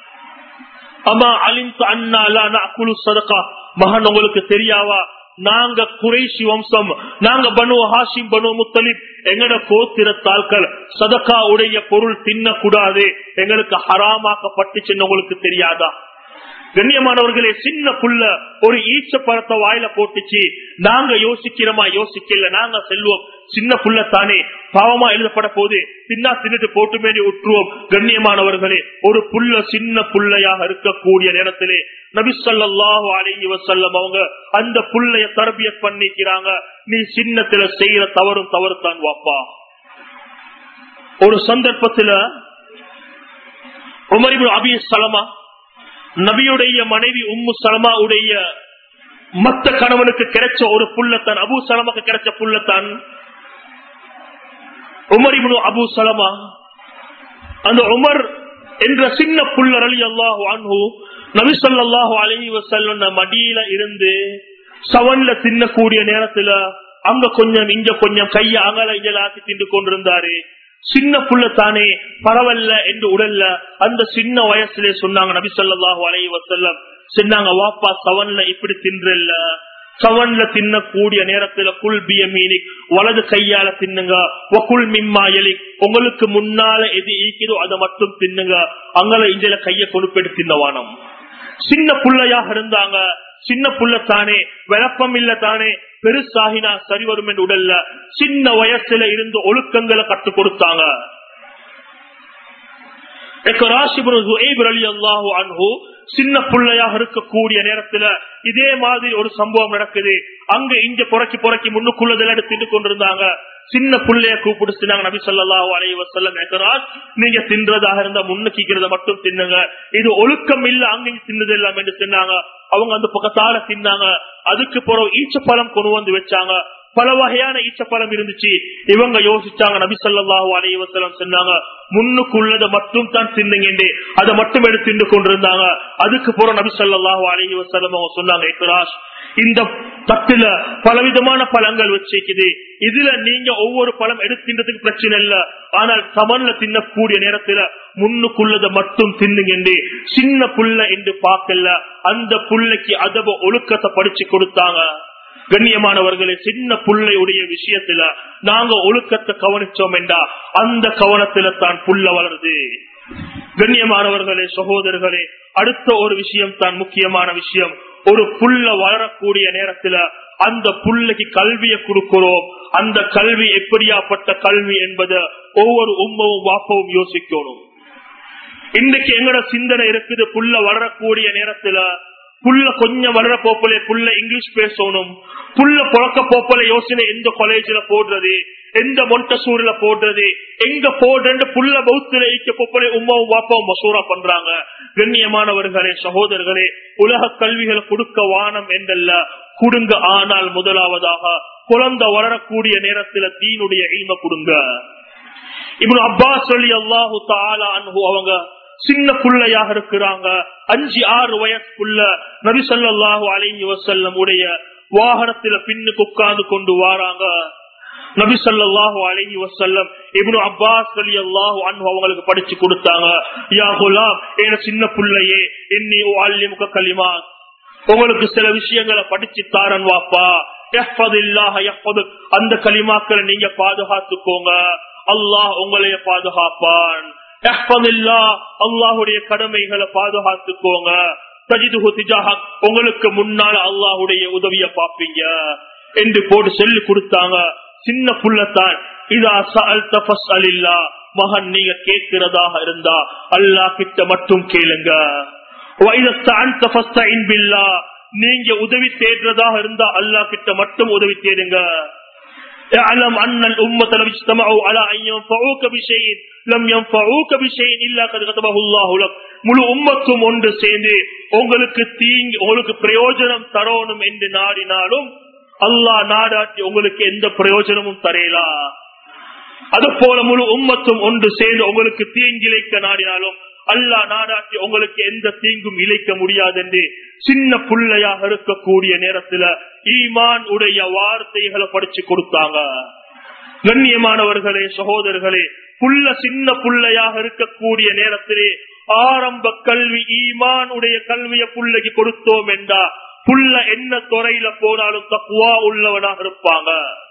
அம்மா அலிந்து அண்ணா குழு சதக்கா மகன் உங்களுக்கு தெரியாவா நாங்க குறைசி வம்சம் நாங்க பனு ஹாஷிம் பனு முத்தலிப் எங்கட கோத்திரத்தாள்கள் சதக்கா உடைய பொருள் தின்னக்கூடாது எங்களுக்கு ஹராமாக்கப்பட்டுச்சுன்னு உங்களுக்கு தெரியாதா கண்ணியமானவர்களே சின்ன புள்ள ஒரு ஈச்ச பழத்தை வாயில போட்டுச்சு நாங்க யோசிக்கிறோமா யோசிக்கல நாங்க செல்வோம் சின்ன புள்ள தானே பாவமா எழுதப்பட போது தின்னா தின்னுட்டு போட்டுமே விட்டுருவோம் கண்ணியமானவர்களே ஒரு புள்ள சின்ன புள்ளையாக இருக்கக்கூடிய நேரத்திலே நபிசல்லாஹு அலைஹி வசல்லம் அவங்க அந்த புள்ளைய தரபிய பண்ணிக்கிறாங்க நீ சின்னத்துல செய்யற தவறும் தவறு தான் வாப்பா ஒரு சந்தர்ப்பத்துல உமரிபு அபி சலமா நபியுடைய மனைவி உம்மு சலமாவுடைய மத்த கணவனுக்கு கிடைச்ச ஒரு புள்ளத்தான் அபு சலமாக்கு கிடைச்ச புள்ளத்தான் உமரிபு அபு சலமா அந்த உமர் என்ற சின்ன புள்ளர் அலி அல்லாஹு அன்ஹு நபி சொல்லாஹு அலி வசல்ல மடியில இருந்து சவன்ல தின்னக்கூடிய நேரத்துல அங்க கொஞ்சம் இங்க கொஞ்சம் கைய அகல இங்கலாக்கி தின்று கொண்டிருந்தாரு சின்ன புள்ள தானே பரவல்ல என்று உடல்ல அந்த சின்ன வயசுல சொன்னாங்க நபி சொல்லாஹு அலைய வசல்லம் சொன்னாங்க வாப்பா சவன்ல இப்படி தின்றல்ல சவன்ல தின்னக்கூடிய நேரத்துல குல் பியமீனி வலது கையால தின்னுங்க வகுல் மிம்மாயலி உங்களுக்கு முன்னால எது ஈக்குதோ அதை மட்டும் தின்னுங்க அங்கல இஞ்சல கைய கொழுப்பெடு தின்னவானம் சின்ன புள்ளையாக இருந்தாங்க சின்ன புள்ள தானே விளப்பம் இல்ல தானே பெருசாகினா சரி வரும் என்று உடல்ல சின்ன வயசுல இருந்து ஒழுக்கங்களை கற்றுக் கொடுத்தாங்க சின்ன பிள்ளையாக இருக்கக்கூடிய நேரத்துல இதே மாதிரி ஒரு சம்பவம் நடக்குது அங்க இங்க புறக்கி புறக்கி முன்னுக்குள்ளதில் எடுத்துட்டு கொண்டிருந்தாங்க சின்ன பிள்ளைய கூப்பிட்டு நபி சொல்லாஹு அலைவசல்லம் நீங்க தின்றதாக இருந்தா முன்னுக்கிறத மட்டும் தின்னுங்க இது ஒழுக்கம் இல்ல அங்கேயும் தின்னது எல்லாம் என்று சொன்னாங்க அவங்க அந்த பக்கத்தால தின்னாங்க அதுக்கு பிறகு ஈச்சப்பழம் கொண்டு வந்து வச்சாங்க பல வகையான ஈச்சப்பழம் இருந்துச்சு இவங்க யோசிச்சாங்க நபி ஸல்லல்லாஹு அலைஹி வஸல்லம் சொன்னாங்க முன்னுக்குள்ளதை மட்டும் தான் தின்னுங்க அதை மட்டும் எடுத்து தின்று கொண்டிருந்தாங்க அதுக்கு போற நபி ஸல்லல்லாஹு அலைஹி வஸல்லம் அவங்க சொன்னாங்க இக்ராஷ் இந்த தட்டுல பலவிதமான பழங்கள் வச்சிருக்குது இதுல நீங்க ஒவ்வொரு பழம் எடுத்துன்றதுக்கு பிரச்சனை இல்ல ஆனால் சமன்ல தின்னக்கூடிய நேரத்துல முன்னுக்குள்ளதை மட்டும் தின்னுங்க சின்ன புள்ள என்று பார்க்கல அந்த புள்ளைக்கு அதப ஒழுக்கத்தை படிச்சு கொடுத்தாங்க கண்ணியமானவர்களே சின்ன புள்ளையுடைய விஷயத்துல நாங்க ஒழுக்கத்தை கவனிச்சோம் என்றா அந்த கவனத்துல தான் புள்ள வளருது கண்ணியமானவர்களே சகோதரர்களே அடுத்த ஒரு விஷயம் தான் முக்கியமான விஷயம் ஒரு புள்ள வளரக்கூடிய நேரத்துல அந்த புள்ளைக்கு கல்வியை கொடுக்கிறோம் அந்த கல்வி எப்படியாப்பட்ட கல்வி என்பதை ஒவ்வொரு உம்மவும் வாப்பவும் யோசிக்கணும் இன்னைக்கு எங்கட சிந்தனை இருக்குது புள்ள வளரக்கூடிய நேரத்துல புள்ள கொஞ்சம் வளர போப்பலே புள்ள இங்கிலீஷ் பேசணும் புள்ள புழக்க போப்பல யோசனை எந்த காலேஜ்ல போடுறது எந்த மொண்டசூர்ல போடுறது எங்க போடுறது புள்ள பௌத்துல ஈக்க போப்பலே உமாவும் வாப்பாவும் மசூரா பண்றாங்க கண்ணியமானவர்களே சகோதரர்களே உலக கல்விகளை கொடுக்க வானம் என்றல்ல கொடுங்க ஆனால் முதலாவதாக குழந்தை வளரக்கூடிய நேரத்துல தீனுடைய இல்ம கொடுங்க இப்படி அப்பாஸ் சொல்லி அல்லாஹு தாலா அன்பு அவங்க சின்ன புள்ளையாக இருக்கிறாங்க அஞ்சு ஆறு வயசுக்குள்ள நபி சொல்லாஹு அலைஹி வசல்லம் உடைய வாகனத்துல பின்னுக்கு உட்கார்ந்து கொண்டு வாராங்க நபி சொல்லாஹு அலைஹி வசல்லம் இப்னு அப்பாஸ் அலி அல்லாஹு அன்பு அவங்களுக்கு படிச்சு கொடுத்தாங்க யா குலாம் ஏன சின்ன புள்ளையே இன்னி அல்லிமுக களிமா உங்களுக்கு சில விஷயங்களை படிச்சு தாரன் வாப்பா அந்த களிமாக்களை நீங்க பாதுகாத்துக்கோங்க அல்லாஹ் உங்களைய பாதுகாப்பான் அல்லாஹுடைய கடமைகளை பாதுகாத்துக்கோங்க உங்களுக்கு முன்னால அல்லாஹுடைய உதவிய பாப்பீங்க என்று போட்டு சொல்லி கொடுத்தாங்க சின்ன புள்ளத்தான் இதா அலில்லா மகன் நீங்க கேட்கிறதாக இருந்தா அல்லாஹ் கிட்ட மட்டும் கேளுங்க நீங்க உதவி தேடுறதாக இருந்தா அல்லாஹ் கிட்ட மட்டும் உதவி தேடுங்க اعلم ان الامه لو اجتمعوا على ان ينفعوك بشيء لم ينفعوك بشيء الا قد كتبه الله لك முழு உம்மத்தும் ஒன்று சேர்ந்து உங்களுக்கு தீங்கு உங்களுக்கு பிரயோஜனம் தரணும் என்று நாடினாலும் அல்லாஹ் நாடாட்டி உங்களுக்கு எந்த பிரயோஜனமும் தரையலா அது போல முழு உம்மத்தும் ஒன்று சேர்ந்து உங்களுக்கு தீங்கிழைக்க நாடினாலும் அல்லா நாடாட்டி உங்களுக்கு எந்த தீங்கும் இழைக்க முடியாது என்று சின்ன புள்ளையாக இருக்கக்கூடிய நேரத்துல ஈமான் உடைய வார்த்தைகளை படிச்சு கொடுத்தாங்க கண்ணியமானவர்களே சகோதரர்களே புள்ள சின்ன புள்ளையாக இருக்கக்கூடிய நேரத்திலே ஆரம்ப கல்வி ஈமான் உடைய கல்விய புள்ளைக்கு கொடுத்தோம் என்றா புள்ள என்ன துறையில போனாலும் தக்குவா உள்ளவனாக இருப்பாங்க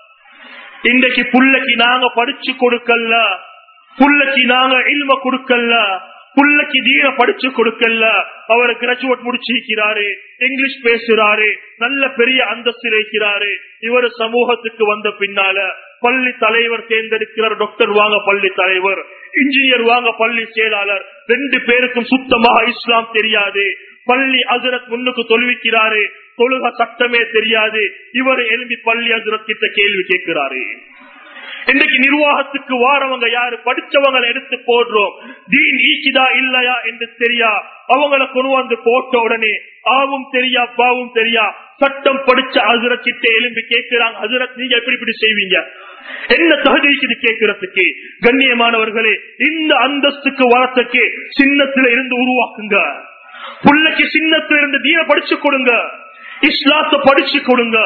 இன்றைக்கு புள்ளைக்கு நாங்க படிச்சு கொடுக்கல புள்ளைக்கு நாங்க இல்ம கொடுக்கல புள்ளைக்கு தீர படிச்சு கொடுக்கல அவர் கிராஜுவேட் முடிச்சிருக்கிறாரு இங்கிலீஷ் பேசுறாரு நல்ல பெரிய அந்தஸ்து இருக்கிறாரு இவர் சமூகத்துக்கு வந்த பின்னால பள்ளி தலைவர் தேர்ந்தெடுக்கிறார் டாக்டர் வாங்க பள்ளி தலைவர் இன்ஜினியர் வாங்க பள்ளி செயலாளர் ரெண்டு பேருக்கும் சுத்தமாக இஸ்லாம் தெரியாது பள்ளி அசுரத் முன்னுக்கு தொழுவிக்கிறாரு தொழுக சட்டமே தெரியாது இவர் எழும்பி பள்ளி அசுரத் கிட்ட கேள்வி கேட்கிறாரு இன்னைக்கு நிர்வாகத்துக்கு வாரவங்க யாரு படிச்சவங்களை எடுத்து போடுறோம் தீன் ஈக்கிதா இல்லையா என்று தெரியா அவங்களை கொண்டு வந்து போட்ட உடனே ஆவும் தெரியா பாவும் தெரியா சட்டம் படிச்ச அசுரத் கிட்ட எழும்பி கேட்கிறாங்க அசுரத் நீங்க எப்படி இப்படி செய்வீங்க என்ன தகுதிக்குது கேட்கறதுக்கு கண்ணியமானவர்களே இந்த அந்தஸ்துக்கு வரத்துக்கு சின்னத்துல இருந்து உருவாக்குங்க புள்ளைக்கு சின்னத்துல இருந்து தீன படிச்சு கொடுங்க இஸ்லாத்தை படிச்சு கொடுங்க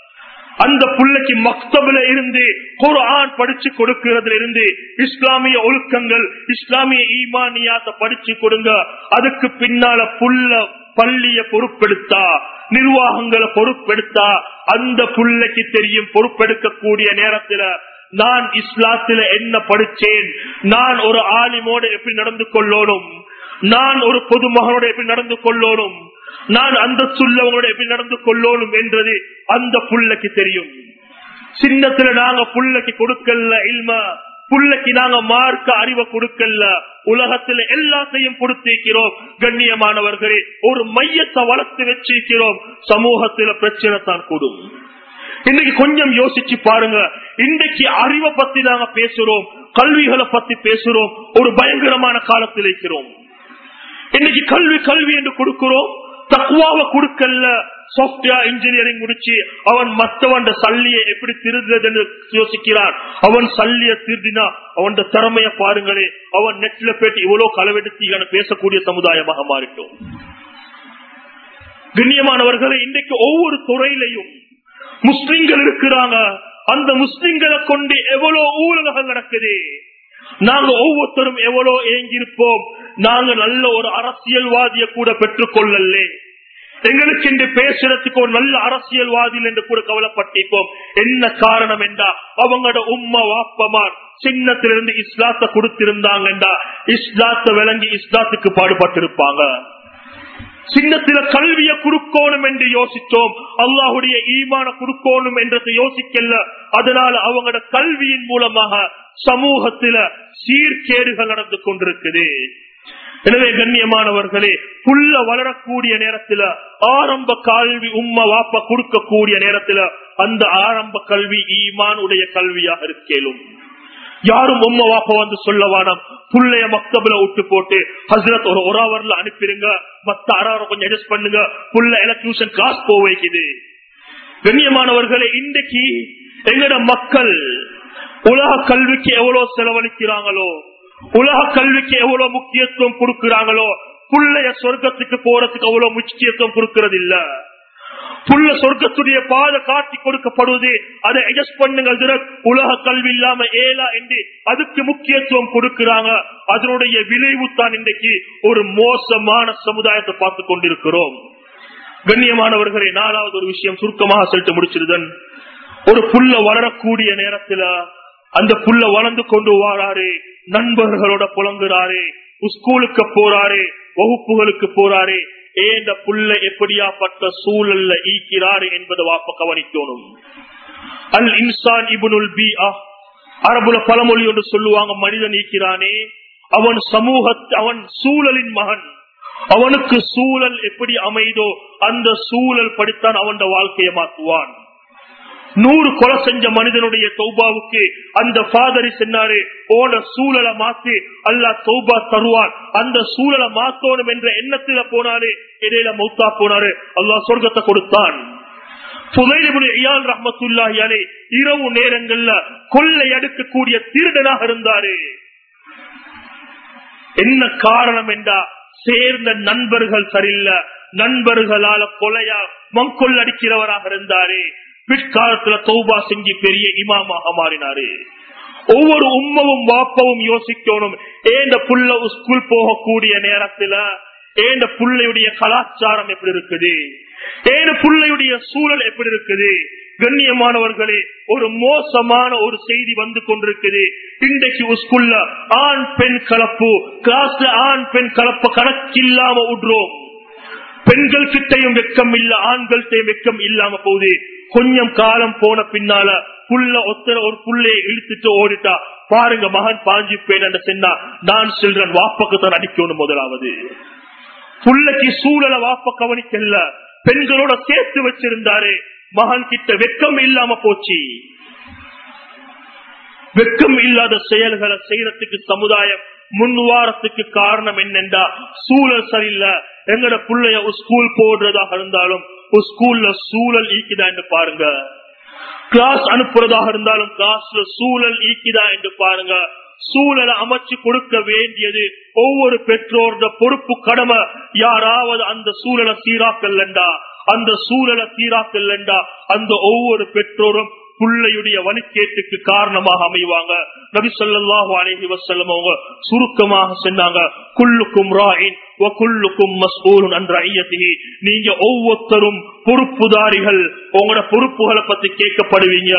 அந்த புள்ளைக்கு மக்தபில இருந்து குரான் படிச்சு கொடுக்கிறதுல இருந்து இஸ்லாமிய ஒழுக்கங்கள் இஸ்லாமிய ஈமானியாத்த படிச்சு கொடுங்க அதுக்கு பின்னால புள்ள பள்ளிய பொறுப்பெடுத்தா நிர்வாகங்களை பொறுப்பெடுத்தா அந்த புள்ளைக்கு தெரியும் பொறுப்பெடுக்கக்கூடிய நேரத்துல நான் இஸ்லாத்துல என்ன படிச்சேன் நான் ஒரு ஆலிமோட எப்படி நடந்து கொள்ளணும் நான் ஒரு பொதுமகனோட எப்படி நடந்து கொள்ளணும் நான் அந்த சொல்லவங்களோட எப்படி நடந்து கொள்ளணும் என்றது அந்த புள்ளைக்கு தெரியும் சின்னத்துல நாங்க புள்ளைக்கு கொடுக்கல இல்ம புள்ளைக்கு நாங்க மார்க்க அறிவை கொடுக்கல உலகத்துல எல்லாத்தையும் கொடுத்திருக்கிறோம் கண்ணியமானவர்களே ஒரு மையத்தை வளர்த்து வச்சிருக்கிறோம் சமூகத்துல பிரச்சனை தான் கூடும் இன்னைக்கு கொஞ்சம் யோசிச்சு பாருங்க இன்றைக்கு அறிவை பத்தி நாங்க பேசுறோம் கல்விகளை பத்தி பேசுறோம் ஒரு பயங்கரமான காலத்தில் இருக்கிறோம் இன்னைக்கு கல்வி கல்வி என்று கொடுக்கிறோம் தக்குவாவை கொடுக்கல சாப்ட்வேர் இன்ஜினியரிங் முடிச்சு அவன் மற்றவன் சல்லியை எப்படி திருடுறது என்று யோசிக்கிறான் அவன் சல்லிய திருடினா அவன் திறமைய பாருங்களே அவன் நெட்ல போயிட்டு இவ்வளவு களவெடுத்து பேசக்கூடிய சமுதாயமாக மாறிட்டோம் கண்ணியமானவர்களை இன்றைக்கு ஒவ்வொரு துறையிலையும் முஸ்லிம்கள் இருக்கிறாங்க அந்த முஸ்லிம்களை கொண்டு எவ்வளவு ஊழல்கள் நடக்குது நாங்க ஒவ்வொருத்தரும் எவ்வளவு ஏங்கியிருப்போம் நாங்க நல்ல ஒரு அரசியல்வாதியை கூட பெற்றுக் கொள்ளல எங்களுக்கு இன்று பேசுறதுக்கு ஒரு நல்ல அரசியல்வாதி என்று கூட கவலைப்பட்டிருப்போம் என்ன காரணம் என்றா அவங்களோட உம்மா வாப்பமார் சின்னத்திலிருந்து இஸ்லாத்தை கொடுத்திருந்தாங்கண்டா இஸ்லாத்தை விளங்கி இஸ்லாத்துக்கு பாடுபட்டிருப்பாங்க சின்னத்தில கல்விய குறுக்கோணும் என்று யோசித்தோம் அல்லாஹுடைய ஈமான குறுக்கோணும் என்றது யோசிக்கல அதனால அவங்களோட கல்வியின் மூலமாக சமூகத்தில சீர்கேடுகள் நடந்து கொண்டிருக்குது எனவே கண்ணியமானவர்களே புள்ள வளரக்கூடிய நேரத்துல ஆரம்ப கல்வி உம்ம வாப்ப கொடுக்கக்கூடிய நேரத்துல அந்த ஆரம்ப கல்வி ஈமான் உடைய கல்வியாக இருக்கேலும் யாரும் உம்ம வாப்ப வந்து சொல்ல வேணாம் புள்ளைய மக்தபுல விட்டு போட்டு ஹசரத் ஒரு ஒரு அவர்ல அனுப்பிடுங்க மத்த அரை கொஞ்சம் அட்ஜஸ்ட் பண்ணுங்க புள்ள எலக்ட்ரிஷன் கிளாஸ் போக வைக்குது கண்ணியமானவர்களே இன்றைக்கு எங்கட மக்கள் உலக கல்விக்கு எவ்வளவு செலவழிக்கிறாங்களோ உலக கல்விக்கு எவ்வளவு முக்கியத்துவம் கொடுக்கிறாங்களோ புள்ளைய சொர்க்கத்துக்கு போறதுக்கு அவ்வளவு முக்கியத்துவம் கொடுக்கறது இல்ல புள்ள சொர்க்கத்துடைய பாதை காட்டி கொடுக்கப்படுவது அதை அட்ஜஸ்ட் பண்ணுங்க உலக கல்வி இல்லாம ஏலா என்று அதுக்கு முக்கியத்துவம் கொடுக்கிறாங்க அதனுடைய விளைவு தான் இன்றைக்கு ஒரு மோசமான சமுதாயத்தை பார்த்து கொண்டிருக்கிறோம் கண்ணியமானவர்களே நாலாவது ஒரு விஷயம் சுருக்கமாக செலுத்த முடிச்சிருதன் ஒரு புள்ள வளரக்கூடிய நேரத்துல அந்த புள்ள வளர்ந்து கொண்டு வாராரு நண்பர்களோட புலங்குறாரு ஸ்கூலுக்கு போறாரு வகுப்புகளுக்கு போறாரு ஏந்த புள்ள எப்படியாப்பட்ட சூழல்ல ஈக்கிறாரு என்பதை வாப்ப கவனிக்கணும் அல் இன்சான் இபுனுல் பி அரபுல பழமொழி ஒன்று சொல்லுவாங்க மனிதன் ஈக்கிறானே அவன் சமூக அவன் சூழலின் மகன் அவனுக்கு சூழல் எப்படி அமைதோ அந்த சூழல் படித்தான் அவன் வாழ்க்கையை மாற்றுவான் நூறு கொலை செஞ்ச மனிதனுடைய தௌபாவுக்கு அந்த ஃபாதரி சொன்னாரு ஓட சூழலை மாத்தி அல்லா தௌபா தருவான் அந்த சூழலை மாத்தோணும் என்ற எண்ணத்துல போனாரு இடையில மௌத்தா போனாரு அல்லா சொர்க்கத்தை கொடுத்தான் ரஹமத்துல்லாஹியாலே இரவு நேரங்கள்ல கொள்ளை அடுக்கக்கூடிய திருடனாக இருந்தாரு என்ன காரணம் என்றா சேர்ந்த நண்பர்கள் சரியில்லை நண்பர்களால கொலையா மங்கொள் அடிக்கிறவராக இருந்தாரு பிற்காலத்துல தௌபா செஞ்சு பெரிய இமாமாக மாறினாரு ஒவ்வொரு உம்மவும் வாப்பவும் யோசிக்கணும் ஏந்த புள்ள ஸ்கூல் போகக்கூடிய நேரத்துல ஏந்த புள்ளையுடைய கலாச்சாரம் எப்படி இருக்குது ஏந்த புள்ளையுடைய சூழல் எப்படி இருக்குது கண்ணியமானவர்களே ஒரு மோசமான ஒரு செய்தி வந்து கொண்டிருக்குது இன்றைக்கு ஸ்கூல்ல ஆண் பெண் கலப்பு கிளாஸ்ல ஆண் பெண் கலப்பு கணக்கில்லாம விடுறோம் பெண்கள் கிட்டையும் வெக்கம் இல்ல ஆண்கள்கிட்டையும் வெக்கம் இல்லாம போகுது கொஞ்சம் காலம் போன பின்னால புள்ள ஒத்தர ஒரு புள்ளையை இழுத்துட்டு ஓடிட்டா பாருங்க மகன் பாஞ்சி பேன் சொன்னா நான் செல்றன் வாப்பக்கு தான் அடிக்கணும் முதலாவது புள்ளைக்கு சூழலை வாப்ப கவனிக்கல பெண்களோட சேர்த்து வச்சிருந்தாரு மகன் கிட்ட வெக்கம் இல்லாம போச்சு வெக்கம் இல்லாத செயல்களை செய்யறதுக்கு சமுதாயம் முன்வாரத்துக்கு காரணம் என்னென்றா சூழல் சரியில்லை எங்கட பிள்ளைய ஸ்கூல் போடுறதாக இருந்தாலும் ஸ்கூல்ல சூழல் ஈக்குதா என்று பாருங்க கிளாஸ் அனுப்புறதாக இருந்தாலும் கிளாஸ்ல சூழல் ஈக்குதா என்று பாருங்க சூழலை அமைச்சு கொடுக்க வேண்டியது ஒவ்வொரு பெற்றோரோட பொறுப்பு கடமை யாராவது அந்த சூழலை சீராக்கல்லண்டா அந்த சூழலை சீராக்கல்லண்டா அந்த ஒவ்வொரு பெற்றோரும் பிள்ளையுடைய வழிகேட்டுக்கு காரணமாக அமைவாங்க நபி சொல்லாஹு அலஹி வசல்லம் அவங்க சுருக்கமாக சொன்னாங்க குல்லுக்கும் ராயின் நீங்க ஒவ்வொருத்தரும் பொறுப்புதாரிகள் உங்களோட பொறுப்புகளை பத்தி கேட்கப்படுவீங்க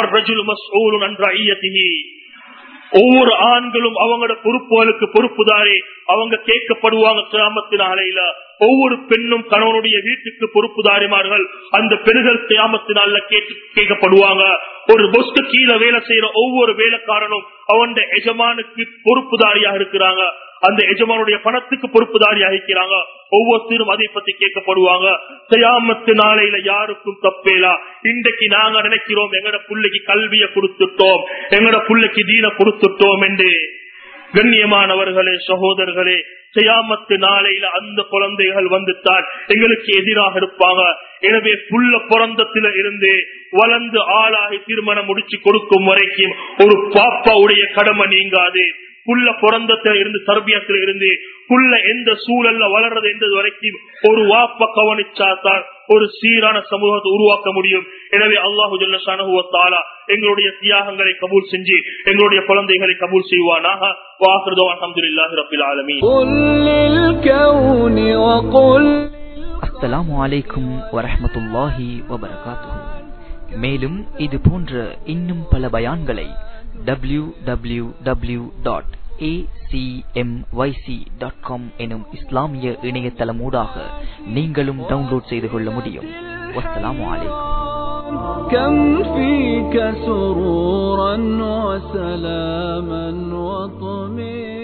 ஒவ்வொரு ஆண்களும் அவங்களோட பொறுப்புகளுக்கு பொறுப்புதாரி அவங்க கேட்கப்படுவாங்க கிராமத்தின் அலையில ஒவ்வொரு பெண்ணும் கணவனுடைய வீட்டுக்கு பொறுப்புதாரிமார்கள் அந்த பெண்கள் கிராமத்தினால கேட்டு கேட்கப்படுவாங்க ஒரு பொஸ்க்கு கீழே வேலை செய்யற ஒவ்வொரு வேலைக்காரனும் அவன் எஜமானுக்கு பொறுப்புதாரியாக இருக்கிறாங்க அந்த எஜமானுடைய பணத்துக்கு பொறுப்புதாரியாக இருக்கிறாங்க ஒவ்வொருத்தரும் அதை பத்தி கேட்கப்படுவாங்க செய்யாமத்து நாளையில யாருக்கும் தப்பேலா இன்றைக்கு நாங்க நினைக்கிறோம் எங்கட பிள்ளைக்கு கல்வியை கொடுத்துட்டோம் எங்கட பிள்ளைக்கு தீன கொடுத்துட்டோம் என்று கண்ணியமானவர்களே சகோதரர்களே செய்யாமத்து நாளையில அந்த குழந்தைகள் வந்துட்டால் எங்களுக்கு எதிராக இருப்பாங்க எனவே புள்ள பிறந்தத்தில இருந்து வளர்ந்து ஆளாகி திருமணம் முடிச்சு கொடுக்கும் வரைக்கும் ஒரு பாப்பாவுடைய கடமை நீங்காது புள்ள பிறந்தத்துல இருந்து தர்பியத்துல இருந்து புள்ள எந்த சூழல்ல வளர்றது என்றது வரைக்கும் ஒரு வாப்ப கவனிச்சாதான் ஒரு சீரான சமூகத்தை உருவாக்க முடியும் எனவே அல்லாஹு ஜல்லஷானுவத்தாலா எங்களுடைய தியாகங்களை கபூல் செஞ்சு எங்களுடைய குழந்தைகளை கபூல் செய்வானாக வாக்குறதோ அஹமதுல்லாஹி ரபில் ஆலமீன் قل للكون وقل அஸ்ஸலாமு அலைக்கும் வரஹ்மத்துல்லாஹி வபரகாத்துஹு மேலும் இது போன்ற இன்னும் பல பயான்களை W W W dot dot com எனும் இஸ்லாமிய இணையதளமூடாக நீங்களும் டவுன்லோட் செய்து கொள்ள முடியும் வஸ்ஸலாமு அலைக்கும் كم فيك سرورا وسلاما وطمئنا